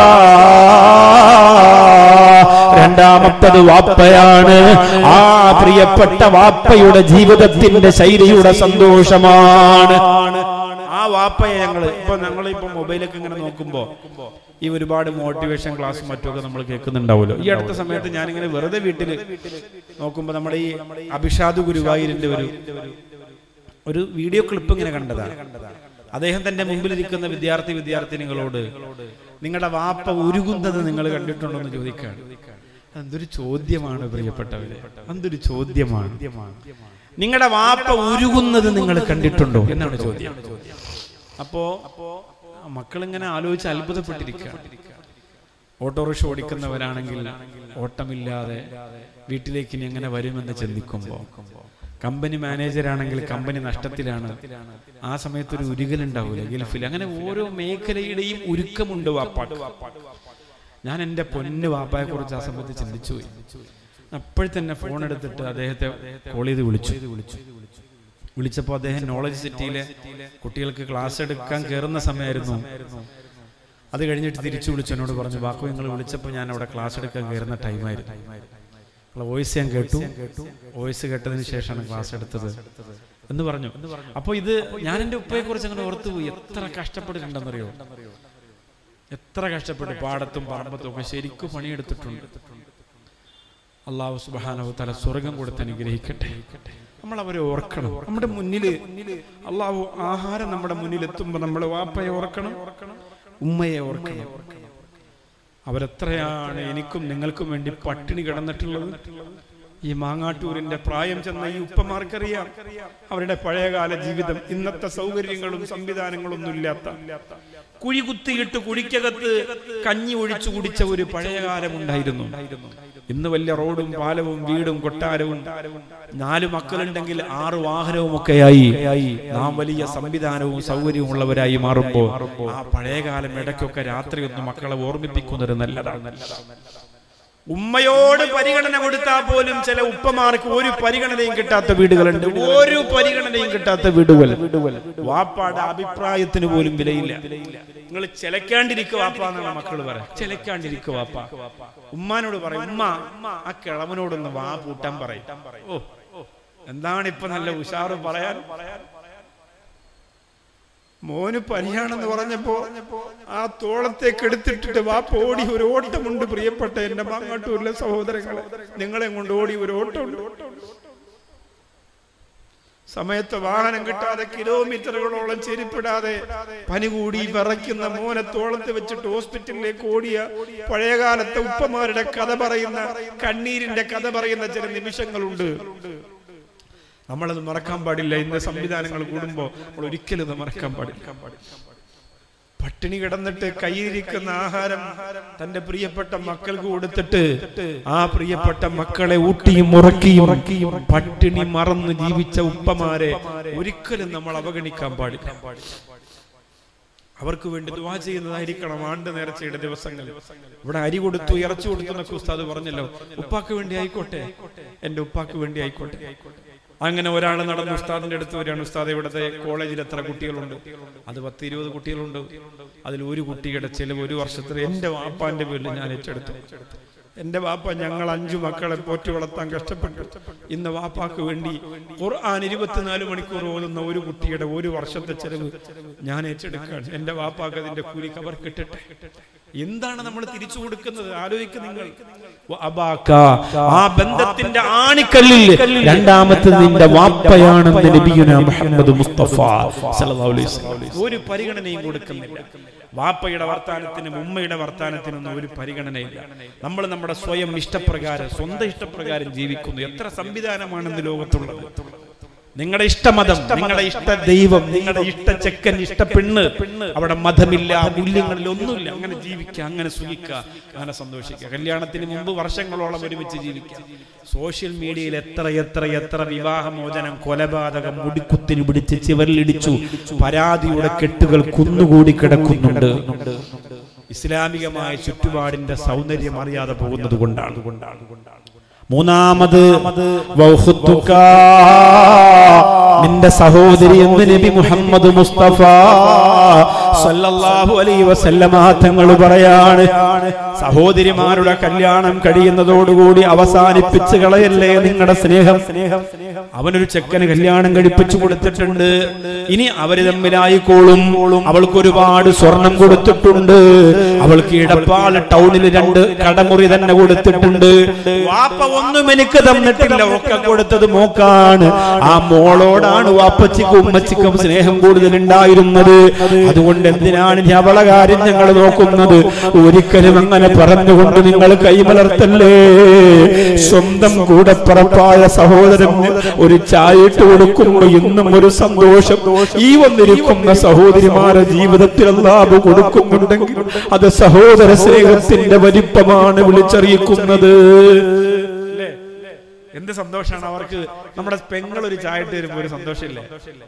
രണ്ടാമത്തത് വാപ്പയാണ് ആ പ്രിയപ്പെട്ട വാപ്പയുടെ ജീവിതത്തിന്റെ ശൈലിയുടെ സന്തോഷമാണ്
ആ വാപ്പയെ ഞങ്ങള് ഇപ്പൊ ഞങ്ങൾ ഇപ്പൊ മൊബൈലൊക്കെ ഇങ്ങനെ നോക്കുമ്പോ ഈ ഒരുപാട് മോട്ടിവേഷൻ ക്ലാസ് മറ്റൊക്കെ നമ്മൾ കേൾക്കുന്നുണ്ടാവുമല്ലോ ഈ അടുത്ത സമയത്ത് ഞാനിങ്ങനെ വെറുതെ വീട്ടിൽ നോക്കുമ്പോ നമ്മുടെ ഈ അഭിഷാദ് ഗുരുവായൂരിന്റെ ഒരു ഒരു വീഡിയോ ക്ലിപ്പ് ഇങ്ങനെ കണ്ടതാണ് അദ്ദേഹം തന്റെ മുമ്പിലിരിക്കുന്ന വിദ്യാർത്ഥി വിദ്യാർത്ഥിനികളോട് നിങ്ങളുടെ വാപ്പ ഉരുകുന്നത് നിങ്ങൾ കണ്ടിട്ടുണ്ടോ എന്ന് ചോദിക്കുകയാണ് എന്തൊരു ചോദ്യമാണ് പ്രിയപ്പെട്ടവരെ എന്തൊരു ചോദ്യമാണ് നിങ്ങളുടെ വാപ്പ ഉരുകുന്നത് നിങ്ങൾ കണ്ടിട്ടുണ്ടോ എന്നാണ് ചോദ്യം അപ്പോ മക്കളിങ്ങനെ ആലോചിച്ച് അത്ഭുതപ്പെട്ടിരിക്കുകയാണ് ഓട്ടോറിക്ഷ ഓടിക്കുന്നവരാണെങ്കിൽ ഓട്ടമില്ലാതെ വീട്ടിലേക്ക് ഇനി എങ്ങനെ വരുമെന്ന് ചിന്തിക്കുമ്പോൾ കമ്പനി മാനേജരാണെങ്കിൽ കമ്പനി നഷ്ടത്തിലാണ് ആ സമയത്ത് ഒരു ഉരുകലുണ്ടാവൂല ഗൾഫിൽ അങ്ങനെ ഓരോ മേഖലയുടെയും ഉരുക്കമുണ്ട് വാപ്പാക്ക് ഞാൻ എൻ്റെ പൊന്ന് വാപ്പായെ കുറിച്ച് ആ സമയത്ത് ചിന്തിച്ചു പോയി അപ്പോഴത്തന്നെ തന്നെ ഫോൺ എടുത്തിട്ട് അദ്ദേഹത്തെ കോൾ ചെയ്ത് വിളിച്ചു വിളിച്ചപ്പോൾ അദ്ദേഹം നോളജ് സിറ്റിയിലെ കുട്ടികൾക്ക് ക്ലാസ് എടുക്കാൻ കയറുന്ന സമയമായിരുന്നു അത് കഴിഞ്ഞിട്ട് തിരിച്ചു വിളിച്ചു എന്നോട് പറഞ്ഞു ബാക്കു നിങ്ങൾ വിളിച്ചപ്പോൾ ഞാൻ അവിടെ ക്ലാസ് എടുക്കാൻ കയറുന്ന ടൈമായിരുന്നു വോയിസ് ഞാൻ കേട്ടു വോയിസ് കേട്ടതിന് ശേഷമാണ് ക്ലാസ് എടുത്തത് എന്ന് പറഞ്ഞു അപ്പോൾ ഇത് ഞാൻ എൻ്റെ ഉപ്പയെ കുറിച്ച് അങ്ങനെ ഓർത്തുപോയി എത്ര കഷ്ടപ്പെട്ടിട്ടുണ്ടെന്നറിയോ എത്ര കഷ്ടപ്പെട്ടു പാടത്തും പറമ്പത്തും ഒക്കെ ശരിക്കും പണിയെടുത്തിട്ടുണ്ട് അള്ളാഹു സുബാനവ് തല സ്വർഗം കൊടുത്ത് അനുഗ്രഹിക്കട്ടെ നമ്മൾ അവരെ ഓർക്കണം നമ്മുടെ മുന്നിൽ അള്ളാഹു ആഹാരം നമ്മുടെ മുന്നിൽ എത്തുമ്പോൾ നമ്മൾ വാപ്പയെ ഓർക്കണം ഉമ്മയെ ഓർക്കണം അവരെത്രയാണ് എനിക്കും നിങ്ങൾക്കും വേണ്ടി പട്ടിണി കിടന്നിട്ടുള്ളത് ഈ മാങ്ങാട്ടൂരിന്റെ പ്രായം ചെന്ന ഈ ഉപ്പമാർക്കറിയാം അവരുടെ പഴയകാല ജീവിതം ഇന്നത്തെ സൗകര്യങ്ങളും സംവിധാനങ്ങളൊന്നും ഇല്ലാത്ത കുഴി കുത്തിയിട്ട് കുഴിക്കകത്ത് കഞ്ഞി ഒഴിച്ചു കുടിച്ച ഒരു പഴയകാലം ഉണ്ടായിരുന്നു ഇന്ന് വലിയ റോഡും പാലവും വീടും കൊട്ടാരവും നാല് മക്കളുണ്ടെങ്കിൽ ആറ് വാഹനവും ഒക്കെയായി നാം വലിയ സംവിധാനവും സൗകര്യവും ഉള്ളവരായി മാറുമ്പോൾ ആ പഴയകാലം ഇടയ്ക്കൊക്കെ രാത്രി ഒന്ന് മക്കളെ ഓർമ്മിപ്പിക്കുന്നത് നല്ലതാണ് ഉമ്മയോട് പരിഗണന കൊടുത്താൽ പോലും ചില ഉപ്പമാർക്ക് ഒരു പരിഗണനയും കിട്ടാത്ത വീടുകളുണ്ട് ഒരു പരിഗണനയും കിട്ടാത്ത വീടുകൾ വാപ്പാടെ അഭിപ്രായത്തിന് പോലും വിലയില്ല നിങ്ങൾ ചിലക്കാണ്ടിരിക്കുക വാപ്പ എന്നാണ് മക്കൾ പറയാം ചിലക്കാണ്ടിരിക്കുക വാപ്പ ഉമ്മാനോട് പറയും ഉമ്മ ആ കിളവനോടൊന്ന് വാ പൂട്ടാൻ പറയും ഓ എന്താണ് ഇപ്പൊ നല്ല ഉഷാറ് പറയാൻ മോന് പനിയാണെന്ന് പറഞ്ഞപ്പോ ആ തോളത്തേക്ക് എടുത്തിട്ടിട്ട് വാപ്പ ഓടി ഒരു ഓട്ടമുണ്ട് പ്രിയപ്പെട്ട എന്റെ മാങ്ങാട്ടൂരിലെ സഹോദരങ്ങളെ നിങ്ങളെ കൊണ്ട് ഓടി ഒരു ഓട്ടമുണ്ട് സമയത്ത് വാഹനം കിട്ടാതെ കിലോമീറ്ററുകളോളം ചെരിപ്പിടാതെ പനി കൂടി വിറയ്ക്കുന്ന മോനെ തോളത്ത് വെച്ചിട്ട് ഹോസ്പിറ്റലിലേക്ക് ഓടിയ പഴയകാലത്തെ ഉപ്പമാരുടെ കഥ പറയുന്ന കണ്ണീരിന്റെ കഥ പറയുന്ന ചില നിമിഷങ്ങളുണ്ട് നമ്മളത് മറക്കാൻ പാടില്ല ഇന്ന് സംവിധാനങ്ങൾ കൂടുമ്പോൾ നമ്മൾ ഒരിക്കലും ഇത് മറക്കാൻ പാടില്ല പട്ടിണി കിടന്നിട്ട് കയ്യിലിരിക്കുന്ന ആഹാരം തന്റെ പ്രിയപ്പെട്ട മക്കൾക്ക് കൊടുത്തിട്ട് ആ പ്രിയപ്പെട്ട മക്കളെ ഊട്ടിയും ഉറക്കിയും പട്ടിണി മറന്ന് ജീവിച്ച ഉപ്പമാരെ ഒരിക്കലും നമ്മൾ അവഗണിക്കാൻ പാടില്ല അവർക്ക് വേണ്ടി ദുവാ ചെയ്യുന്നതായിരിക്കണം ആണ്ട് നേർച്ചയുടെ ദിവസങ്ങൾ ഇവിടെ അരി കൊടുത്തു ഇറച്ചി കൊടുത്തു എന്നൊക്കെ ഉസ്താദ് പറഞ്ഞല്ലോ ഉപ്പാക്ക് വേണ്ടി ആയിക്കോട്ടെ എന്റെ ഉപ്പാക്ക് വേണ്ടി ആയിക്കോട്ടെ അങ്ങനെ ഒരാൾ നടന്ന് ഉസ്താദിന്റെ അടുത്ത് വരികയാണ് ഉസ്താദ് ഇവിടുത്തെ കോളേജിൽ എത്ര കുട്ടികളുണ്ട് അത് പത്ത് ഇരുപത് കുട്ടികളുണ്ട് അതിൽ ഒരു കുട്ടിയുടെ ചെലവ് ഒരു വർഷത്തിൽ എന്റെ വാപ്പാന്റെ പേരിൽ ഞാൻ ഏറ്റെടുത്തു എന്റെ വാപ്പ ഞങ്ങൾ അഞ്ചു മക്കളെ പോറ്റി വളർത്താൻ കഷ്ടപ്പെട്ടു ഇന്ന് വാപ്പാക്ക് വേണ്ടി ഖുർആൻ ഇരുപത്തിനാല് മണിക്കൂർ ഓതുന്ന ഒരു കുട്ടിയുടെ ഒരു വർഷത്തെ ചെലവ് ഞാൻ ഏറ്റെടുക്കുകയാണ് എന്റെ വാപ്പാക്ക് അതിന്റെ കൂലി കവർ കിട്ടട്ടെ എന്താണ് നമ്മൾ തിരിച്ചു കൊടുക്കുന്നത് ആലോചിക്കുക നിങ്ങൾ വഅബാക. ആ ബന്ധത്തിന്റെ ആണിക്കല്ലിൽ രണ്ടാമത്തെ നിന്റെ വാപ്പയാണെന്ന് നബിയുന മുഹമ്മദ് മുസ്തഫ സല്ലല്ലാഹു അലൈഹി വസല്ലം ഒരു പരിഗണനയും കൊടുക്കുന്നില്ല വാപ്പയുടെ വർത്താനത്തിനും ഉമ്മയുടെ വർത്താനത്തിനൊന്നും ഒരു പരിഗണനയില്ല നമ്മൾ നമ്മുടെ സ്വയം ഇഷ്ടപ്രകാരം സ്വന്തം ഇഷ്ടപ്രകാരം ജീവിക്കുന്നു എത്ര സംവിധാനമാണെന്ന് ലോകത്തുള്ളത് നിങ്ങളുടെ ഇഷ്ടമതം നിങ്ങളുടെ ഇഷ്ട ദൈവം നിങ്ങളുടെ ഇഷ്ട ചെക്കൻ ഇഷ്ട പെണ്ണ് അവിടെ മതമില്ല മൂല്യങ്ങളിൽ ഒന്നുമില്ല അങ്ങനെ ജീവിക്കുക അങ്ങനെ സുഖിക്കുക അങ്ങനെ സന്തോഷിക്കുക കല്യാണത്തിന് മുമ്പ് വർഷങ്ങളോളം ഒരുമിച്ച് ജീവിക്കുക സോഷ്യൽ മീഡിയയിൽ എത്ര എത്ര എത്ര വിവാഹമോചനം കൊലപാതകം മുടിക്കുത്തിന് പിടിച്ച് ചിവരിലിടിച്ചു പരാതിയുടെ കെട്ടുകൾ കുന്നുകൂടി കിടക്കുന്നുണ്ട് ഇസ്ലാമികമായ ചുറ്റുപാടിന്റെ സൗന്ദര്യം അറിയാതെ പോകുന്നത് കൊണ്ടാണ് മൂന്നാമത് വൗഹുത്തുക. നിന്റെ സഹോദരി എന്ന് നബി മുഹമ്മദ് മുസ്തഫ സല്ലല്ലാഹു അലൈഹി വസല്ലമ തങ്ങൾ പറയാണ് സഹോദരിമാരുടെ കല്യാണം കഴിയുന്നതോടുകൂടി അവസാനിപ്പിച്ച് കളയല്ലേ നിങ്ങളുടെ സ്നേഹം സ്നേഹം അവനൊരു ചെക്കന് കല്യാണം കഴിപ്പിച്ചു കൊടുത്തിട്ടുണ്ട് ഇനി അവര് തമ്മിലായിക്കോളും അവൾക്ക് ഒരുപാട് സ്വർണം കൊടുത്തിട്ടുണ്ട് അവൾക്ക് ഇടപ്പാള് ടൗണിൽ രണ്ട് കടമുറി തന്നെ കൊടുത്തിട്ടുണ്ട് വാപ്പ ഒന്നും എനിക്ക് തന്നിട്ടില്ല ഒക്കെ കൊടുത്തത് മോക്കാണ് ആ മോളോടാണ് വാപ്പച്ചിക്കും ഉമ്മച്ചിക്കും സ്നേഹം കൂടുതൽ ഉണ്ടായിരുന്നത് അതുകൊണ്ട്
അതുകൊണ്ട് എന്തിനാണ് ഇനി അവളെ കാര്യം ഞങ്ങൾ നോക്കുന്നത് ഒരിക്കലും അങ്ങനെ പറഞ്ഞുകൊണ്ട് നിങ്ങൾ കൈമലർത്തല്ലേ സ്വന്തം കൂടപ്പറപ്പായ സഹോദരന് ഒരു ചായ ഇട്ട് കൊടുക്കുമ്പോ ഇന്നും ഒരു സന്തോഷം ഈ വന്നിരിക്കുന്ന സഹോദരിമാരെ ജീവിതത്തിൽ അല്ലാതെ കൊടുക്കുന്നുണ്ടെങ്കിൽ അത് സഹോദര സ്നേഹത്തിന്റെ വലിപ്പമാണ് വിളിച്ചറിയിക്കുന്നത്
അല്ലേ എന്ത് സന്തോഷമാണ് അവർക്ക് നമ്മുടെ പെങ്ങൾ ഒരു ചായ ഇട്ട് വരുമ്പോ ഒരു സന്തോഷമില്ലേ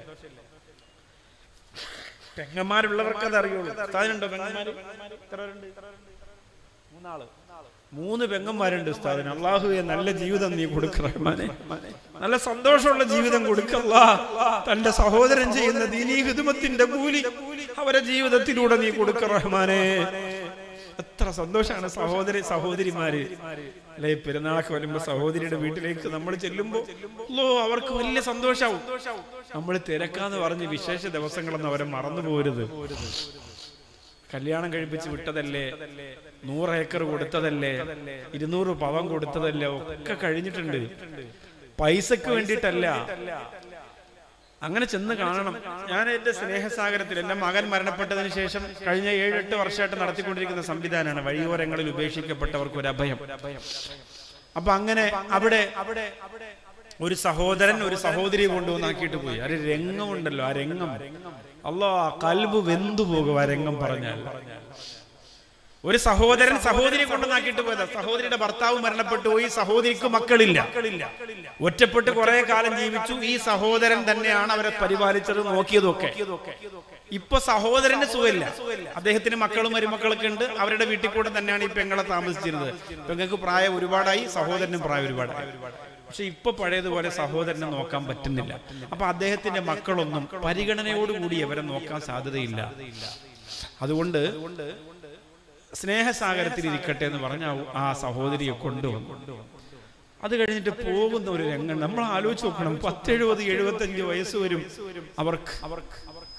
പെങ്ങന്മാരുള്ളവർക്ക് അത് അറിയുള്ളൂ ഉസ്താദിനുണ്ടോ പെങ്ങന്മാര് എത്ര പേരുണ്ട്? മൂന്നാള് മൂന്ന് പെങ്ങന്മാരുണ്ട് ഉസ്താദിന് അള്ളാഹുവെ നല്ല ജീവിതം നീ കൊടുക്കറഹ്മാനെ നല്ല സന്തോഷമുള്ള ജീവിതം കൊടുക്കല്ല തന്റെ സഹോദരൻ ചെയ്യുന്ന ദീനീ ഹിദുമത്തിന്റെ കൂലി അവരെ ജീവിതത്തിലൂടെ നീ കൊടുക്കറഹ്മാനെ എത്ര സന്തോഷമാണ് സഹോദരി സഹോദരിമാര് അല്ലെ പെരുന്നാളൊക്കെ വരുമ്പോ സഹോദരിയുടെ വീട്ടിലേക്ക് നമ്മൾ ചെല്ലുമ്പോ ഓ അവർക്ക് വലിയ സന്തോഷാവും നമ്മൾ തിരക്കാന്ന് പറഞ്ഞ് വിശേഷ ദിവസങ്ങളൊന്നും അവരെ മറന്നു പോരുത് കല്യാണം കഴിപ്പിച്ച് വിട്ടതല്ലേ നൂറ് ഏക്കർ കൊടുത്തതല്ലേ ഇരുന്നൂറ് പവൻ കൊടുത്തതല്ലേ ഒക്കെ കഴിഞ്ഞിട്ടുണ്ട് പൈസക്ക് വേണ്ടിയിട്ടല്ല അങ്ങനെ ചെന്ന് കാണണം ഞാൻ എന്റെ സ്നേഹസാഗരത്തിൽ എന്റെ മകൻ മരണപ്പെട്ടതിന് ശേഷം കഴിഞ്ഞ ഏഴെട്ട് വർഷമായിട്ട് നടത്തിക്കൊണ്ടിരിക്കുന്ന സംവിധാനമാണ് വഴിയോരങ്ങളിൽ ഉപേക്ഷിക്കപ്പെട്ടവർക്ക് ഒരു അഭയം അപ്പൊ അങ്ങനെ അവിടെ അവിടെ ഒരു സഹോദരൻ ഒരു സഹോദരി കൊണ്ടുവന്നാക്കിയിട്ട് പോയി ആ ഒരു രംഗമുണ്ടല്ലോ ആ രംഗം അല്ലോ ആ കൽബ് വെന്തു പോകും ആ രംഗം പറഞ്ഞാൽ ഒരു സഹോദരൻ സഹോദരി കൊണ്ടുവന്നാക്കിയിട്ട് പോയതാ സഹോദരിയുടെ ഭർത്താവ് മരണപ്പെട്ടു പോയി സഹോദരിക്ക് മക്കളില്ല ഒറ്റപ്പെട്ട് കുറെ കാലം ജീവിച്ചു ഈ സഹോദരൻ തന്നെയാണ് അവരെ പരിപാലിച്ചത് നോക്കിയതൊക്കെ ഇപ്പൊ സഹോദരന് സുഖമില്ല അദ്ദേഹത്തിന് മക്കളും മരുമക്കളൊക്കെ ഉണ്ട് അവരുടെ വീട്ടിൽ കൂടെ തന്നെയാണ് ഈ പെങ്ങളെ താമസിച്ചിരുന്നത് പെങ്ങൾക്ക് പ്രായം ഒരുപാടായി സഹോദരനും പ്രായം ഒരുപാടായി പക്ഷെ ഇപ്പൊ പഴയതുപോലെ സഹോദരനെ നോക്കാൻ പറ്റുന്നില്ല അപ്പൊ അദ്ദേഹത്തിന്റെ മക്കളൊന്നും പരിഗണനയോടുകൂടി അവരെ നോക്കാൻ സാധ്യതയില്ല അതുകൊണ്ട് സ്നേഹസാഗരത്തിൽ ഇരിക്കട്ടെ എന്ന് പറഞ്ഞ ആ- ആ സഹോദരിയെ കൊണ്ടുവന്നു അത് കഴിഞ്ഞിട്ട് പോകുന്ന ഒരു രംഗം നമ്മൾ ആലോചിച്ച് നോക്കണം പത്തെഴുപത് എഴുപത്തഞ്ച് വയസ്സ് വരും അവർക്ക് അവർക്ക്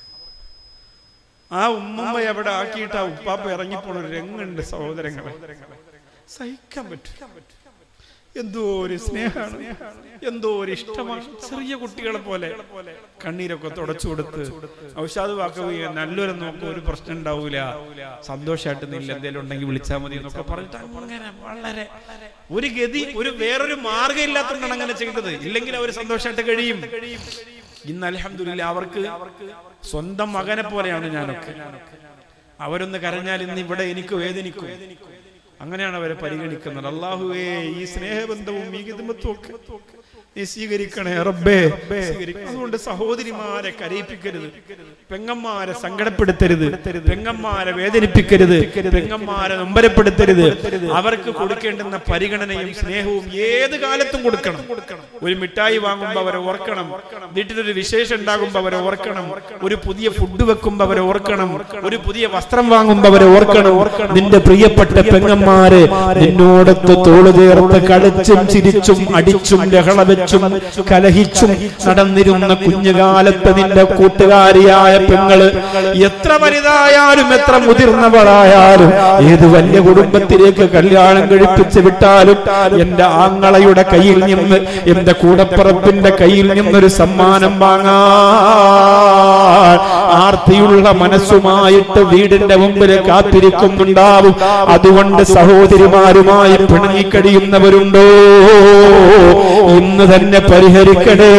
ആ ഉമ്മമ്മ അവിടെ ആക്കിയിട്ട് ആ ഉപ്പാപ്പ ഇറങ്ങിപ്പോണ ഒരു രംഗുണ്ട് സഹോദരങ്ങളെ സഹിക്കാൻ പറ്റും എന്തോ ഒരു സ്നേഹമാണ് എന്തോ ഒരു ഇഷ്ടമാണ് ചെറിയ കുട്ടികളെ പോലെ കണ്ണീരൊക്കെ തുടച്ചു കൊടുത്ത് ഔഷാദ് വാക്കുകയും നല്ലൊരു നോക്കും ഒരു പ്രശ്നം ഉണ്ടാവൂല സന്തോഷമായിട്ട് നില്ല എന്തെങ്കിലും ഉണ്ടെങ്കിൽ വിളിച്ചാൽ മതി എന്നൊക്കെ പറഞ്ഞിട്ട് അങ്ങനെ വളരെ ഒരു ഗതി ഒരു വേറൊരു മാർഗം ഇല്ലാത്തതുകൊണ്ടാണ് അങ്ങനെ ചെയ്തത് ഇല്ലെങ്കിൽ അവർ സന്തോഷമായിട്ട് കഴിയും ഇന്ന് അലഹമില്ല അവർക്ക് സ്വന്തം മകനെ പോലെയാണ് ഞാനൊക്കെ അവരൊന്ന് കരഞ്ഞാൽ ഇന്ന് ഇവിടെ എനിക്ക് വേദനിക്കും അങ്ങനെയാണ് അവരെ പരിഗണിക്കുന്നത് അള്ളാഹുവേ ഈ സ്നേഹബന്ധവും ഈ ഹിദ്മത്തും ഒക്കെ നീ സ്വീകരിക്കണേ റബ്ബേ സ്വീകരിക്കണം. അതുകൊണ്ട് സഹോദരിമാരെ കരയിപ്പിക്കരുത് പെങ്ങന്മാരെ സങ്കടപ്പെടുത്തരുത് പെങ്ങന്മാരെ വേദനിപ്പിക്കരുത് പെങ്ങന്മാരെ നൊമ്പരപ്പെടുത്തരുത് അവർക്ക് കൊടുക്കേണ്ടുന്ന പരിഗണനയും സ്നേഹവും ഏത് കാലത്തും കൊടുക്കണം ഒരു മിഠായി വാങ്ങുമ്പോ അവരെ ഓർക്കണം വീട്ടിലൊരു വിശേഷം ഉണ്ടാകുമ്പോ അവരെ ഓർക്കണം ഒരു പുതിയ ഫുഡ് വെക്കുമ്പോ അവരെ ഓർക്കണം ഒരു പുതിയ വസ്ത്രം വാങ്ങുമ്പോ അവരെ ഓർക്കണം
നിന്റെ പ്രിയപ്പെട്ട പെങ്ങന്മാരെ നിന്നോടൊത്ത് തോളു ചേർത്ത് കളിച്ചും ചിരിച്ചും അടിച്ചും ലഹള വെച്ചും കലഹിച്ചും നടന്നിരുന്ന കുഞ്ഞുകാലത്ത് നിന്റെ കൂട്ടുകാരിയായ പെങ്ങള് എത്ര വലുതായാലും എത്ര മുതിർന്നവളായാലും ഏത് വലിയ കുടുംബത്തിലേക്ക് കല്യാണം കഴിപ്പിച്ച് വിട്ടാലും എന്റെ ആങ്ങളയുടെ കയ്യിൽ നിന്ന് എന്റെ കൂടപ്പറപ്പിന്റെ കയ്യിൽ നിന്നൊരു സമ്മാനം വാങ്ങാൻ ആർത്തിയുള്ള മനസ്സുമായിട്ട് വീടിന്റെ മുമ്പിൽ കാത്തിരിക്കുന്നുണ്ടാവും അതുകൊണ്ട് സഹോദരിമാരുമായി പിണങ്ങിക്കഴിയുന്നവരുണ്ടോ ഇന്ന് തന്നെ പരിഹരിക്കണേ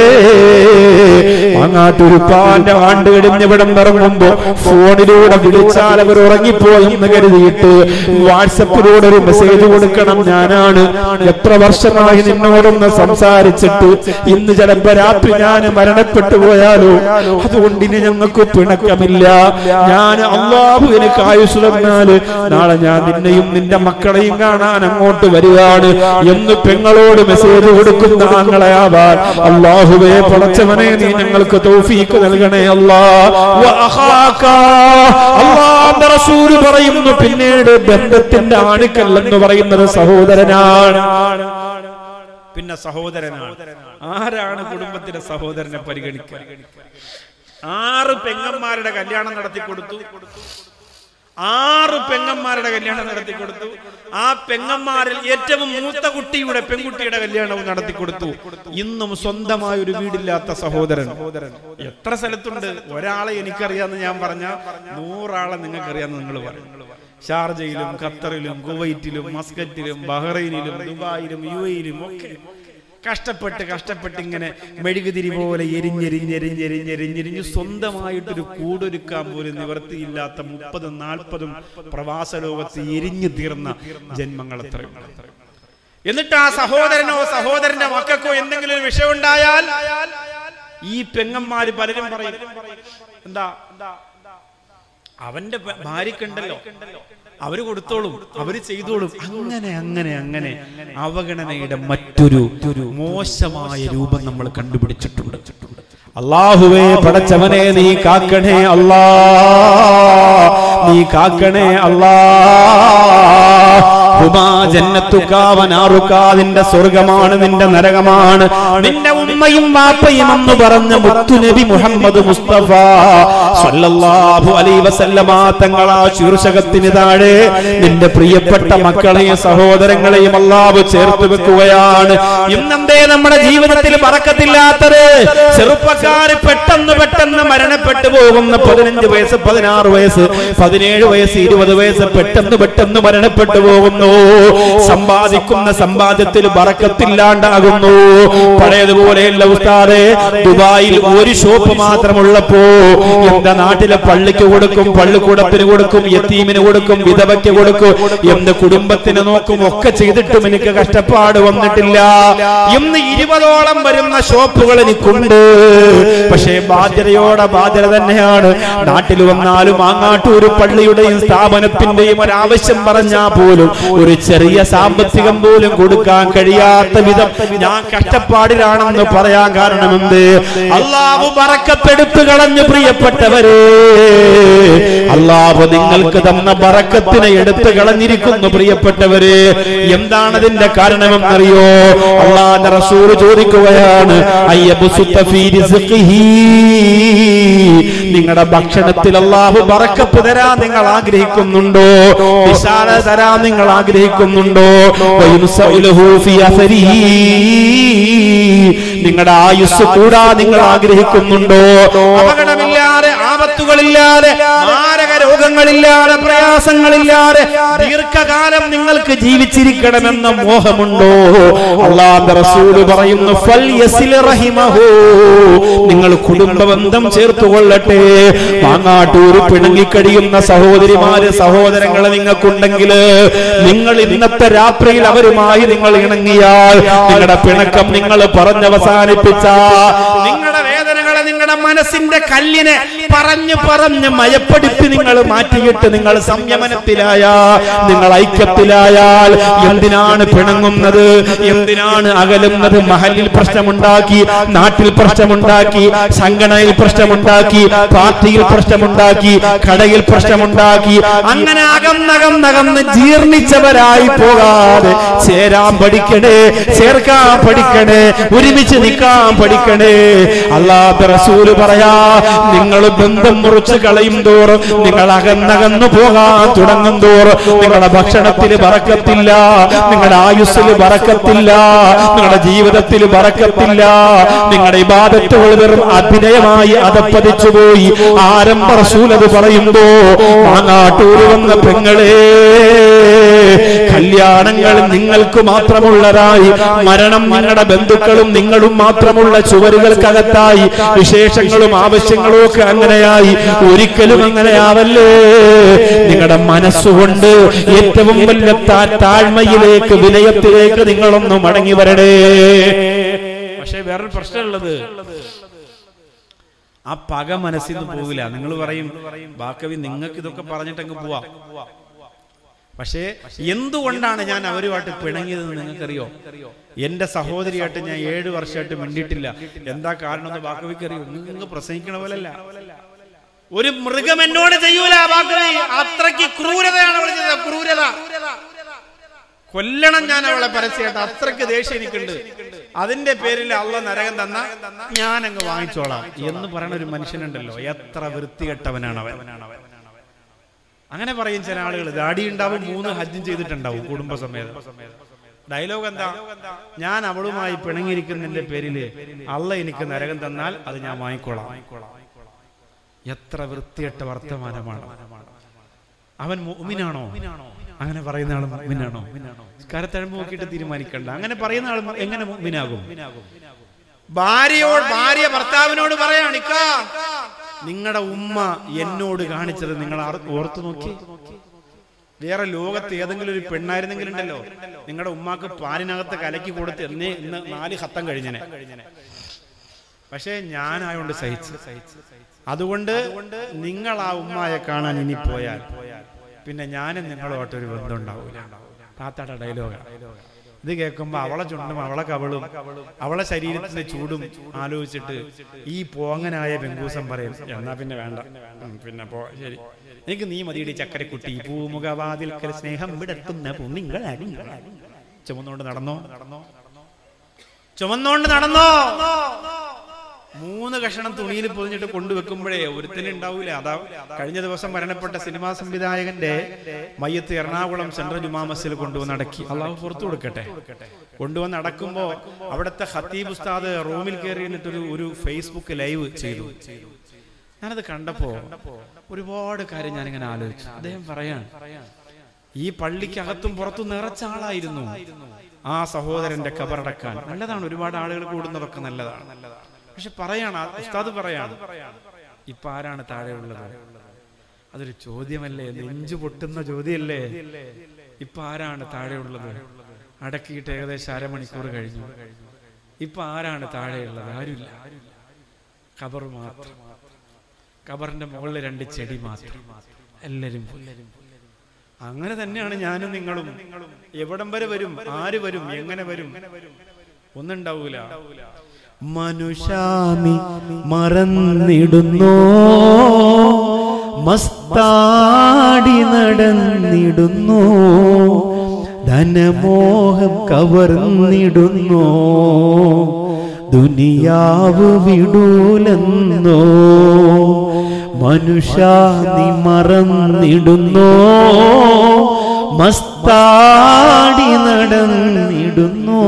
അങ്ങാട്ടൊരുപ്പാന്റെ ആണ്ട് കഴിഞ്ഞവിടം ഇറങ്ങുമ്പോ ഫോണിലൂടെ വിളിച്ചാൽ അവർ ഉറങ്ങിപ്പോയെന്ന് കരുതിയിട്ട് വാട്സപ്പിലൂടെ ഒരു മെസ്സേജ് കൊടുക്കണം ഞാനാണ് എത്ര വർഷമായി നിന്നോടൊന്ന് സംസാരിച്ചിട്ട് ഇന്ന് ചിലപ്പോ രാത്രി ഞാൻ മരണപ്പെട്ടു പോയാലോ അതുകൊണ്ട് ഇനി ഞങ്ങൾക്ക് പിണക്കമില്ല ഞാൻ അള്ളാഹു എനിക്ക് ആയുസ് തന്നാല് നാളെ ഞാൻ നിന്നെയും നിന്റെ മക്കളെയും കാണാൻ അങ്ങോട്ട് വരികയാണ് എന്ന് പെങ്ങളോട് മെസ്സേജ് കൊടുക്കുന്ന ആങ്ങളെയാവാൻ അള്ളാഹുവേ പടച്ചവനെ നീ ഞങ്ങൾക്ക് തൗഫീക്ക് നൽകണേ അല്ലാ വ അഖാക. അള്ളാഹുവിന്റെ റസൂല് പറയുന്നു പിന്നീട് ബന്ധത്തിന്റെ ആണിക്കൽ എന്ന് പറയുന്നത് സഹോദരനാണ്
പിന്നെ സഹോദരനാണ് ആരാണ് കുടുംബത്തിലെ സഹോദരനെ പരിഗണിക്കുക ആറ് പെങ്ങന്മാരുടെ കല്യാണം നടത്തി കൊടുത്തു ആറ് പെങ്ങന്മാരുടെ കല്യാണം നടത്തി കൊടുത്തു ആ പെങ്ങന്മാരിൽ ഏറ്റവും മൂത്ത കുട്ടിയുടെ പെൺകുട്ടിയുടെ കല്യാണവും നടത്തി കൊടുത്തു ഇന്നും സ്വന്തമായ ഒരു വീടില്ലാത്ത സഹോദരൻ എത്ര സ്ഥലത്തുണ്ട് ഒരാളെ എനിക്കറിയാന്ന് ഞാൻ പറഞ്ഞ നൂറാളെ നിങ്ങൾക്കറിയാന്ന് നിങ്ങൾ പറയും ഷാർജയിലും ഖത്തറിലും കുവൈറ്റിലും മസ്കറ്റിലും ബഹ്റൈനിലും ദുബായിലും യു എയിലും ഒക്കെ കഷ്ടപ്പെട്ട് കഷ്ടപ്പെട്ട് ഇങ്ങനെ മെഴുകുതിരി പോലെ എരിഞ്ഞെരിഞ്ഞെരിഞ്ഞെരിഞ്ഞെരിഞ്ഞെരിഞ്ഞ് സ്വന്തമായിട്ടൊരു കൂടൊരുക്കാൻ പോലും നിവർത്തിയില്ലാത്ത മുപ്പതും നാൽപ്പതും പ്രവാസ ലോകത്ത് എരിഞ്ഞു തീർന്ന ജന്മങ്ങൾ എത്രയുണ്ട് എന്നിട്ട് ആ സഹോദരനോ സഹോദരന്റെ മക്കൾക്കോ എന്തെങ്കിലും ഒരു വിഷയം ഉണ്ടായാൽ ഈ പെങ്ങന്മാര് പലരും പറയും എന്താ അവന്റെ ഭ- ഭാര്യക്കുണ്ടല്ലോ അവര് കൊടുത്തോളും അവര് ചെയ്തോളും അങ്ങനെ അങ്ങനെ അങ്ങനെ അവഗണനയുടെ മറ്റൊരു മോശമായ രൂപം നമ്മൾ കണ്ടുപിടിച്ചിട്ടുണ്ട്
അള്ളാഹുവേ പടച്ചവനെ നീ കാക്കണേ അല്ലാ നീ കാക്കണേ അല്ലാ ഹുമാ ജന്നത്തുക്കാവനാറുക്ക നിന്റെ സ്വർഗമാണ് നിന്റെ നരകമാണ് നിന്റെ ഉമ്മയും വാപ്പയും എന്ന് പറഞ്ഞ മുത്തുനബി മുഹമ്മദ് മുസ്തഫ സല്ലല്ലാഹു അലൈഹി വസല്ലമ തങ്ങളാ ശീർഷകത്തിന് താഴെ നിന്റെ പ്രിയപ്പെട്ട മക്കളെയും സഹോദരങ്ങളെയും അള്ളാഹു ചേർത്ത് വെക്കുകയാണ് ഇന്നെന്തേ നമ്മുടെ ജീവിതത്തിൽ പറക്കത്തില്ലാത്തത് ചെറുപ്പക്കാര് പെട്ടെന്ന് പെട്ടെന്ന് മരണപ്പെട്ടു പോകുന്ന പതിനഞ്ച് വയസ്സ് പതിനാറ് വയസ്സ് പതിനേഴ് വയസ്സ് ഇരുപത് വയസ്സ് പെട്ടെന്ന് പെട്ടെന്ന് മരണപ്പെട്ടു പോകുന്നു സമ്പാദിക്കുന്ന സമ്പാദ്യത്തിൽ ബറക്കത്തില്ലാണ്ടാകുന്നു പഴയതുപോലെയല്ല ഉസ്താദെ ദുബായിൽ ഒരു ഷോപ്പ് മാത്രമുള്ളപ്പോ എന്റെ നാട്ടിലെ പള്ളിക്ക് കൊടുക്കും പള്ളിക്കൂടത്തിന് കൊടുക്കും യത്തീമിന് കൊടുക്കും വിധവയ്ക്ക് കൊടുക്കും എന്ന് കുടുംബത്തിന് നോക്കും ഒക്കെ ചെയ്തിട്ടും എനിക്ക് കഷ്ടപ്പാട് വന്നിട്ടില്ല ഇന്ന് ഇരുപതോളം വരുന്ന ഷോപ്പുകൾ എനിക്കുണ്ട് പക്ഷേ ബാധ്യതയോടെ ബാധ്യത തന്നെയാണ് നാട്ടിൽ വന്നാലും അങ്ങാട്ടൂര് പള്ളിയുടെയും സ്ഥാപനത്തിന്റെയും ഒരാവശ്യം പറഞ്ഞാൽ പോലും ഒരു ചെറിയ സാമ്പത്തികം പോലും കൊടുക്കാൻ കഴിയാത്ത വിധം ഞാൻ കഷ്ടപ്പാടിലാണെന്ന് പറയാൻ കാരണമെന്ത് അള്ളാഹു ബറക്കത്തെടുത്തു കളഞ്ഞു പ്രിയപ്പെട്ടവരെ അള്ളാഹു നിങ്ങൾക്ക് തന്ന ബറക്കത്തിനെ എടുത്തു കളഞ്ഞിരിക്കുന്നു പ്രിയപ്പെട്ടവരെ എന്താണ് അതിന്റെ കാരണമെന്നറിയോ അള്ളാന്റെ റസൂൽ ചോദിക്കുകയാണ് അയ്യബുസുത്ത ഫീ റിസ്ഖിഹി. നിങ്ങളുടെ ഭക്ഷണത്തിൽ അള്ളാഹു ബറക്കത്ത് തരാൻ നിങ്ങൾ ആഗ്രഹിക്കുന്നുണ്ടോ വിശാല തരാൻ നിങ്ങൾ ആഗ്രഹിക്കുന്നുണ്ടോ വയുൻസഉലഹു ഫീ അസരിഹി. നിങ്ങളുടെ ആയുസ് കൂടാ നിങ്ങൾ ആഗ്രഹിക്കുന്നുണ്ടോ അപകടമില്ലാതെ ആപത്തുകളില്ലാതെ മാരക രോഗങ്ങളില്ലാതെ പ്രയാസങ്ങളില്ലാതെ ദീർഘകാലം നിങ്ങൾക്ക് ജീവിച്ചിരിക്കണമെന്ന മോഹമുണ്ടോ അള്ളാഹ് റസൂല് പറയുന്നു ഫൽ യസിൽ റഹിമഹു നിങ്ങൾ കുടുംബബന്ധം ചേർത്തുകൊള്ളട്ടെ മാങ്ങാട്ടൂര് പിണങ്ങിക്കഴിയുന്ന സഹോദരിമാര് സഹോദരങ്ങളെ നിങ്ങൾക്കുണ്ടെങ്കിൽ നിങ്ങൾ ഇന്നത്തെ രാത്രിയിൽ അവരുമായി നിങ്ങൾ ഇണങ്ങിയാൽ നിങ്ങളുടെ പിണക്കം നിങ്ങൾ പറഞ്ഞവസാനിപ്പിച്ച നിങ്ങളുടെ വേദനകളെ നിങ്ങളുടെ മനസ്സിന്റെ കല്ലിനെ പറഞ്ഞു പറഞ്ഞ് മയപ്പെടുത്തി നിങ്ങൾ മാറ്റിയിട്ട് നിങ്ങൾ സംയമനത്തിലായ നിങ്ങൾ ഐക്യത്തിലായാൽ എന്തിനാണ് പിണങ്ങുന്നത് എന്തിനാണ് അകലുന്നത് മഹലിൽ പ്രശ്നമുണ്ടാക്കി നാട്ടിൽ പ്രശ്നമുണ്ടാക്കി സംഘടനയിൽ പ്രശ്നമുണ്ടാക്കി പാർട്ടിയിൽ പ്രശ്നമുണ്ടാക്കി കടയിൽ പ്രശ്നമുണ്ടാക്കി അങ്ങനെ അകന്നകന്നകന്ന് ജീർണിച്ചവരായി പോകാതെ ചേരാൻ പഠിക്കണേ ചേർക്കാൻ പഠിക്കണേ ഒരുമിച്ച് നിൽക്കാൻ പഠിക്കണേ അല്ലാത്ത റസൂല് പറയാ നിങ്ങൾ ബന്ധം മുറിച്ച് കളയും തോറും നിങ്ങൾ അകന്നകന്നു പോകാൻ തുടങ്ങും തോറും നിങ്ങളുടെ ഭക്ഷണത്തിൽ പറക്കത്തില്ല നിങ്ങളുടെ ആയുസ്സിൽ പറക്കത്തില്ല നിങ്ങളുടെ ജീവിതത്തിൽ പറക്കത്തില്ല നിങ്ങളുടെ ഇബാദത്തുകൾ വെറും അഭിനയമായി അതപ്പതിച്ചു പോയി ആരംഭ റസൂൽ അത് പറയുമ്പോ മാങ്ങാട്ടൂര് വന്ന പെങ്ങളെ കല്യാണങ്ങൾ നിങ്ങൾക്ക് മാത്രമുള്ളതായി മരണം നിങ്ങളുടെ ബന്ധുക്കളും നിങ്ങളും മാത്രമുള്ള ചുവരുകൾക്കകത്തായി വിശേഷങ്ങളും ആവശ്യങ്ങളും ഒക്കെ അങ്ങനെയായി ഒരിക്കലും അങ്ങനെയാവല്ലേ നിങ്ങളുടെ മനസ്സുകൊണ്ട് ഏറ്റവും വലിയ താ- താഴ്മയിലേക്ക് വിനയത്തിലേക്ക് നിങ്ങളൊന്ന് മടങ്ങി വരണേ
പക്ഷേ വേറൊരു പ്രശ്നമുള്ളത് ആ പക മനസ്സിൽ നിന്ന് പോകില്ല നിങ്ങൾ പറയും ബാക്കവി നിങ്ങൾക്ക് ഇതൊക്കെ പറഞ്ഞിട്ടങ്ങ് പോവാ പക്ഷേ എന്തുകൊണ്ടാണ് ഞാൻ അവരുമായിട്ട് പിണങ്ങിയതെന്ന് നിങ്ങൾക്കറിയോ എന്റെ സഹോദരിയായിട്ട് ഞാൻ ഏഴു വർഷമായിട്ട് മിണ്ടിയിട്ടില്ല എന്താ കാരണം എന്ന് ബാക്കവിക്ക് അറിയോ നിങ്ങൾ പ്രസംഗിക്കണ പോലല്ല ഒരു മൃഗം എന്നോട് ചെയ്യൂല ബാക്കവി അത്രയ്ക്ക് ക്രൂരതയാണ് അവൾ ചെയ്തത് ക്രൂരത കൊല്ലണം ഞാൻ അവളെ പരസ്യമായിട്ട് അത്രയ്ക്ക് ദേഷ്യം എനിക്കുണ്ട് അതിന്റെ പേരിൽ അള്ള നരകം തന്ന ഞാൻ അങ്ങ് വാങ്ങിച്ചോളാം എന്ന് പറയുന്ന ഒരു മനുഷ്യനുണ്ടല്ലോ എത്ര വൃത്തികെട്ടവനാണ് അവൻ അങ്ങനെ പറയും ചില ആളുകൾ ദാടി ഉണ്ടാവും മൂന്ന് ഹജ്ജും ചെയ്തിട്ടുണ്ടാവും കുടുംബസമേതം ഡയലോഗ് എന്താ ഞാൻ അവളുമായി പിണങ്ങിയിരിക്കുന്നതിന്റെ പേരില് അള്ള എനിക്ക് നരകം തന്നാൽ അത് ഞാൻ വാങ്ങിക്കോളാം എത്ര വൃത്തിയട്ട വർത്തമാനമാണ് അവൻ മുഅ്മിനാണോ അങ്ങനെ പറയുന്ന ആൾ മുഅ്മിനാണോ കരത്തഴമ്പ് നോക്കിയിട്ട് തീരുമാനിക്കണ്ട അങ്ങനെ പറയുന്ന ആൾ എങ്ങനെ മുഅ്മിനാകും ഭാര്യയോട് ഭാര്യ ഭർത്താവിനോട് പറയാണ് ഇക്കാ നിങ്ങളുടെ ഉമ്മ എന്നോട് കാണിച്ചത് നിങ്ങൾ ആർ- ഓർത്തു നോക്കി വേറെ ലോകത്ത് ഏതെങ്കിലും ഒരു പെണ്ണായിരുന്നെങ്കിലും ഉണ്ടല്ലോ നിങ്ങളുടെ ഉമ്മാക്ക് പാലിനകത്ത് കലക്കി കൊടുത്ത് എന്നേ ഇന്ന് നാല് ഹത്തം കഴിഞ്ഞനെ പക്ഷേ ഞാനായോണ്ട് സഹിച്ചു അതുകൊണ്ട് നിങ്ങൾ ആ ഉമ്മായെ കാണാൻ ഇനി പോയാൽ പിന്നെ ഞാനും നിങ്ങളുമായിട്ടൊരു ബന്ധം ഉണ്ടാവില്ല താത്താടെ ഡയലോഗാണ് ഇത് കേൾക്കുമ്പോ അവളെ ചുണ്ടും അവളെ കവളും അവളെ ശരീരത്തിന്റെ ചൂടും ആലോചിച്ചിട്ട് ഈ പോങ്ങനായ ബെങ്കൂസം പറയും എന്നാ പിന്നെ വേണ്ട ഉം, പിന്നെ പോ ശരി എനിക്ക് നീ മതിയുടെ ചക്കരക്കുട്ടി പൂമുഖവാതിൽക്കൽ സ്നേഹം വിടത്തുന്ന പുണ്ണിങ്ങൾ ചുമന്നുകൊണ്ട് നടന്നോ നടന്നോ ചുമന്നോണ്ട് നടന്നോ മൂന്ന് കഷണം തുണിയിൽ പൊതിഞ്ഞിട്ട് കൊണ്ടുവെക്കുമ്പോഴേ ഒരുത്തനും ഉണ്ടാവൂല അതാ കഴിഞ്ഞ ദിവസം മരണപ്പെട്ട സിനിമാ സംവിധായകന്റെ മയ്യത്ത് എറണാകുളം സെൻട്രൽ ജുമാ മസ്ജിൽ കൊണ്ടുവന്ന് അടക്കി അള്ളാഹു പുറത്തു കൊടുക്കട്ടെ കൊണ്ടുവന്ന് അടക്കുമ്പോ അവിടുത്തെ ഖത്തീബ് ഉസ്താദ് റൂമിൽ കയറി എന്നിട്ടൊരു ഒരു ഫേസ്ബുക്ക് ലൈവ് ചെയ്തു ഞാനത് കണ്ടപ്പോ ഒരുപാട് കാര്യം ഞാനിങ്ങനെ ആലോചിച്ചു അദ്ദേഹം പറയാണ് ഈ പള്ളിക്കകത്തും പുറത്തും നിറച്ച ആളായിരുന്നു ആ സഹോദരന്റെ കബറടക്കാൻ നല്ലതാണ് ഒരുപാട് ആളുകൾ കൂടുന്നതൊക്കെ നല്ലതാണ് പക്ഷെ പറയാണ് ആ ഉസ്താദ് പറയാണ് ഇപ്പൊ ആരാണ് താഴെയുള്ളത് അതൊരു ചോദ്യമല്ലേ നെഞ്ചു പൊട്ടുന്ന ചോദ്യമല്ലേ ഇപ്പൊ ആരാണ് താഴെയുള്ളത് അടക്കിയിട്ട് ഏകദേശം അരമണിക്കൂർ കഴിഞ്ഞു ഇപ്പൊ ആരാണ് താഴെയുള്ളത് ആരുമില്ല ഖബർ മാത്രം ഖബറിന്റെ മുകളിൽ രണ്ട് ചെടി മാത്രം എല്ലാരും പോയി. അങ്ങനെ തന്നെയാണ് ഞാനും നിങ്ങളും എവിടം വരെ വരും ആര് വരും എങ്ങനെ വരും ഒന്നുണ്ടാവൂല
മനുഷ്യാമി മറന്നിടുന്നു മസ്താടി നടന്നിടുന്നു ധനമോഹം കവർന്നിടുന്നു ദുനിയാവ് വിടൂലെന്നോ മനുഷ്യാനി മറന്നിടുന്നു മസ്താടി നടന്നിടുന്നു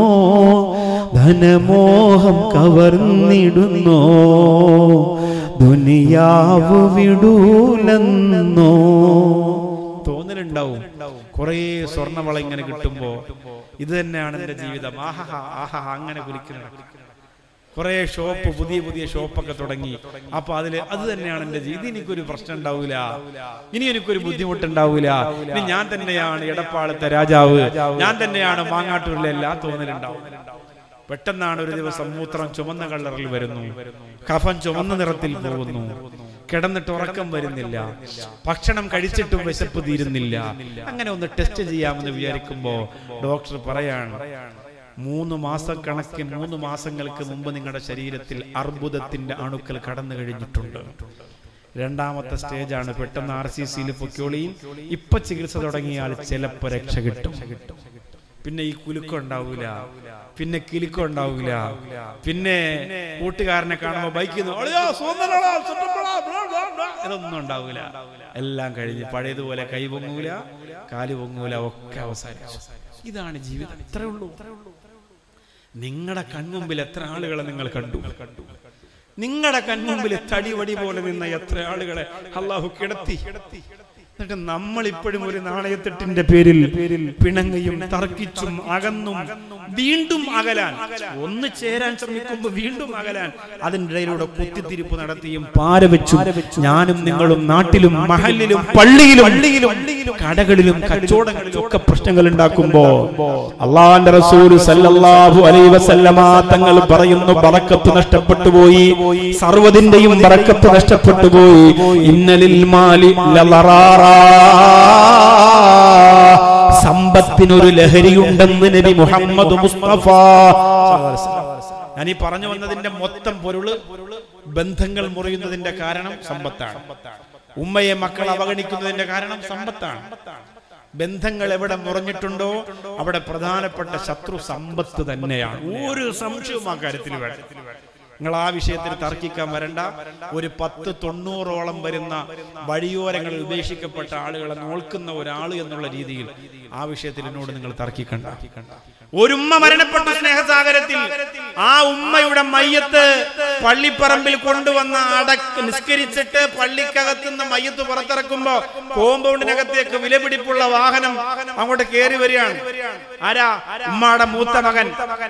ധനമോഹം കവർന്നിടുന്നു ദുനിയാവ് വിടൂലെന്നോ
തോന്നലുണ്ടാവും കുറേ സ്വർണ്ണവള ഇങ്ങനെ കിട്ടുമ്പോ ഇത് തന്നെയാണ് എന്റെ ജീവിതം ആഹഹ ആഹഹ അങ്ങനെ കുലിക്കുന്നത് കുറെ ഷോപ്പ് പുതിയ പുതിയ ഷോപ്പൊക്കെ തുടങ്ങി അപ്പൊ അതില് അത് തന്നെയാണ് എന്റെ ജീവിതം ഇനി എനിക്കൊരു പ്രശ്നം ഉണ്ടാവൂല ഇനി എനിക്കൊരു ബുദ്ധിമുട്ടുണ്ടാവൂല ഇനി ഞാൻ തന്നെയാണ് എടപ്പാളത്തെ രാജാവ് ഞാൻ തന്നെയാണ് മാങ്ങാട്ടൂരിലെ എല്ലാ തോന്നലുണ്ടാവും പെട്ടെന്നാണ് ഒരു ദിവസം മൂത്രം ചുമന്ന കളറിൽ വരുന്നു കഫൻ ചുമന്ന നിറത്തിൽ പോകുന്നു കിടന്നിട്ട് ഉറക്കം വരുന്നില്ല ഭക്ഷണം കഴിച്ചിട്ടും വിശപ്പ് തീരുന്നില്ല അങ്ങനെ ഒന്ന് ടെസ്റ്റ് ചെയ്യാമെന്ന് വിചാരിക്കുമ്പോ ഡോക്ടർ പറയാണ് മൂന്ന് മാസക്കണക്കിന് മൂന്ന് മാസങ്ങൾക്ക് മുമ്പ് നിങ്ങളുടെ ശരീരത്തിൽ അർബുദത്തിന്റെ അണുക്കൾ കടന്നു കഴിഞ്ഞിട്ടുണ്ട് രണ്ടാമത്തെ സ്റ്റേജാണ് പെട്ടെന്ന് ആർ സി സിയിൽ പൊക്കോളിയും ഇപ്പൊ ചികിത്സ തുടങ്ങിയാൽ ചിലപ്പോ രക്ഷ കിട്ടും പിന്നെ ഈ കുലുക്കം ഉണ്ടാവൂല പിന്നെ കിലുക്കം ഉണ്ടാവൂല പിന്നെ കൂട്ടുകാരനെ കാണുമ്പോ ബൈക്കിൽ ഇതൊന്നും ഉണ്ടാവൂല എല്ലാം കഴിഞ്ഞ് പഴയതുപോലെ കൈ പൊങ്ങൂല കാല് പൊങ്ങൂല ഒക്കെ അവസാനിച്ചു ഇതാണ് ജീവിതം ഇത്രേ ഉള്ളൂ നിങ്ങളുടെ കൺമുമ്പിൽ എത്ര ആളുകളെ നിങ്ങൾ കണ്ടു നിങ്ങളുടെ കൺമുമ്പിൽ തടി വടി പോലെ നിന്ന എത്ര ആളുകളെ അള്ളാഹു കിടത്തി എന്നിട്ട് നമ്മൾ ഇപ്പോഴും ഒരു നാണയത്തെട്ടിന്റെ പേരിൽ പേരിൽ പിണങ്ങയും തർക്കിച്ചും അകന്നും വീണ്ടും അകലാൻ ഒന്ന് ചേരാൻ ശ്രമിക്കുമ്പോൾ വീണ്ടും അകലാൻ അതിൻ്റെ ഇടയിലൂടെ കുത്തിത്തിരിപ്പ് നടത്തിയും പാര വെച്ചു ഞാനും നിങ്ങളും നാട്ടിലും മഹലിലും പള്ളിയിലും പള്ളിയിലും കടകളിലും കച്ചവടങ്ങളിലും ഒക്കെ പ്രശ്നങ്ങൾ ഉണ്ടാക്കുമ്പോ
അള്ളാന്റെ റസൂൽ സല്ലല്ലാഹു അലൈഹി വസല്ലമ തങ്ങൾ പറയുന്നു ബറക്കത്ത് നഷ്ടപ്പെട്ടു പോയി സർവ്വതിന്റെയും ബറക്കത്ത് നഷ്ടപ്പെട്ടു പോയി ഇന്നലിൽ മാലി ലളറാറാ. സമ്പത്തിനൊരു ലഹരിയുണ്ടെന്ന് നബി മുഹമ്മദ് മുസ്തഫ
ഞാൻ ഈ പറഞ്ഞു വന്നതിന്റെ മൊത്തം പൊരുള് ബന്ധങ്ങൾ മുറിയുന്നതിന്റെ കാരണം സമ്പത്താണ് ഉമ്മയെ മക്കൾ അവഗണിക്കുന്നതിന്റെ കാരണം സമ്പത്താണ് ബന്ധങ്ങൾ എവിടെ മുറിഞ്ഞിട്ടുണ്ടോ അവിടെ പ്രധാനപ്പെട്ട ശത്രു സമ്പത്ത് തന്നെയാണ് ഒരു സംശയവും ആ കാര്യത്തിൽ വേണം നിങ്ങൾ ആ വിഷയത്തിൽ തർക്കിക്കാൻ വരണ്ട ഒരു പത്ത് തൊണ്ണൂറോളം വരുന്ന വഴിയോരങ്ങളിൽ ഉപേക്ഷിക്കപ്പെട്ട ആളുകളെ നോൽക്കുന്ന ഒരാൾ എന്നുള്ള രീതിയിൽ ആ വിഷയത്തിൽ എന്നോട് നിങ്ങൾ തർക്കിക്കണ്ട ഒരു ഉമ്മ മരണപ്പെട്ടു സ്നേഹസാഗരത്തിൽ ആ ഉമ്മയുടെ മയ്യത്ത് പള്ളിപ്പറമ്പിൽ കൊണ്ടുവന്ന അടക്ക് നിസ്കരിച്ചിട്ട് പള്ളിക്കകത്തുനിന്ന് മയ്യത്ത് പുറത്തിറക്കുമ്പോ കോമ്പൗണ്ടിനകത്തേക്ക് വിലപിടിപ്പുള്ള വാഹനം അങ്ങോട്ട് കയറി വരികയാണ് ആരാ ഉമ്മയുടെ മൂത്ത മകൻ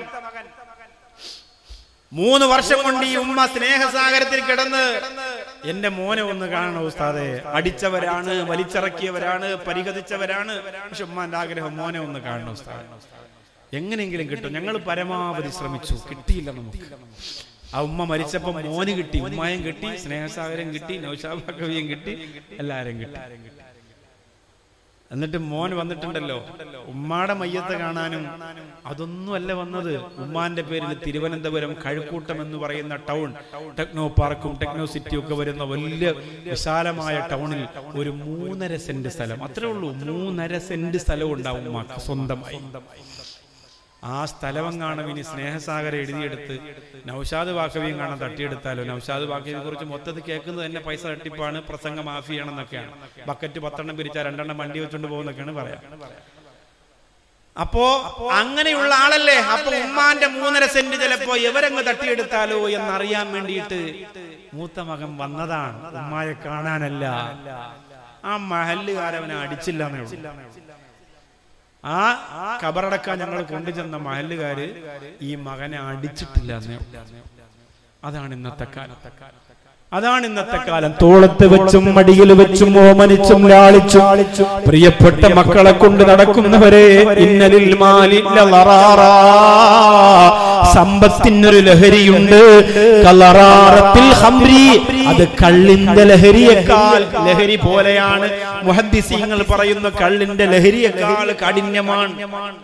മൂന്ന് വർഷം കൊണ്ട് ഈ ഉമ്മ സ്നേഹസാഗരത്തിൽ കിടന്ന് എന്റെ മോനെ ഒന്ന് കാണണം ഉസ്താദെ അടിച്ചവരാണ് വലിച്ചിറക്കിയവരാണ് പരിഹസിച്ചവരാണ് പക്ഷെ ഉമ്മാന്റെ ആഗ്രഹം മോനെ ഒന്ന് കാണണം ഉസ്താദ് എങ്ങനെയെങ്കിലും കിട്ടും ഞങ്ങൾ പരമാവധി ശ്രമിച്ചു കിട്ടിയില്ല നമുക്ക് ആ ഉമ്മ മരിച്ചപ്പോ മോന് കിട്ടി ഉമ്മായും കിട്ടി സ്നേഹസാഗരം കിട്ടി നൗഷാബ കവിയും കിട്ടി എല്ലാരും കിട്ടി എന്നിട്ട് മോൻ വന്നിട്ടുണ്ടല്ലോ ഉമ്മാടെ മയ്യത്ത് കാണാനും അതൊന്നും അല്ല വന്നത് ഉമ്മാന്റെ പേരിൽ തിരുവനന്തപുരം കഴുക്കൂട്ടം എന്ന് പറയുന്ന ടൗൺ ടെക്നോ പാർക്കും ടെക്നോ സിറ്റിയും ഒക്കെ വരുന്ന വലിയ വിശാലമായ ടൗണിൽ ഒരു മൂന്നര സെന്റ് സ്ഥലം അത്രേ ഉള്ളൂ മൂന്നര സെന്റ് സ്ഥലം ഉണ്ടാവും ഉമ്മാക്ക് സ്വന്തമായി ആ സ്ഥലമെങ്ങാണം ഇനി സ്നേഹസാഗരം എഴുതിയെടുത്ത് നൗഷാദ് വാക്കവിയും കാണാൻ തട്ടിയെടുത്താലോ നൗഷാദ് വാക്കവിയെ കുറിച്ച് മൊത്തത്തിൽ കേൾക്കുന്നത് തന്നെ പൈസ തട്ടിപ്പാണ് പ്രസംഗ മാഫിയാണെന്നൊക്കെയാണ് ബക്കറ്റ് പത്തെണ്ണം പിരിച്ചാൽ രണ്ടെണ്ണം വണ്ടി വെച്ചുകൊണ്ട് പോകുന്നൊക്കെയാണ് പറയാം അപ്പോ അങ്ങനെയുള്ള ആളല്ലേ അപ്പൊ ഉമ്മാന്റെ മൂന്നര സെന്റ് ചിലപ്പോ എവരങ്ങ് തട്ടിയെടുത്താലോ എന്നറിയാൻ വേണ്ടിയിട്ട് മൂത്ത മകൻ വന്നതാണ് ഉമ്മായെ കാണാനല്ല ആ മഹല്ലുകാരവനെ അടിച്ചില്ല എന്നേ ഉള്ളൂ ആ കബറടക്കാൻ ഞങ്ങൾ കൊണ്ടുചെന്ന മഹല്ലുകാര് ഈ മകനെ അടിച്ചിട്ടില്ല എന്നേ ഉള്ളൂ. അതാണ് ഇന്നത്തെ കാലം അതാണ് ഇന്നത്തെ കാലം
തോളത്ത് വെച്ചും മടിയിൽ വെച്ചും ഓമനിച്ചും ലാളിച്ചും പ്രിയപ്പെട്ട മക്കളെ കൊണ്ട് നടക്കുന്നവരെ ഇന്നലിൽ മാലില്ല ലറാറാ. സമ്പത്തിനൊരു ലഹരിയുണ്ട് കലറാറത്തിൽ ഹംരി അത് കള്ളിന്റെ ലഹരിയേക്കാൾ
ലഹരി പോലെയാണ് മുഹദ്ദിസീങ്ങൾ പറയുന്ന കള്ളിന്റെ ലഹരിയേക്കാൾ കാഠിന്യമാണ്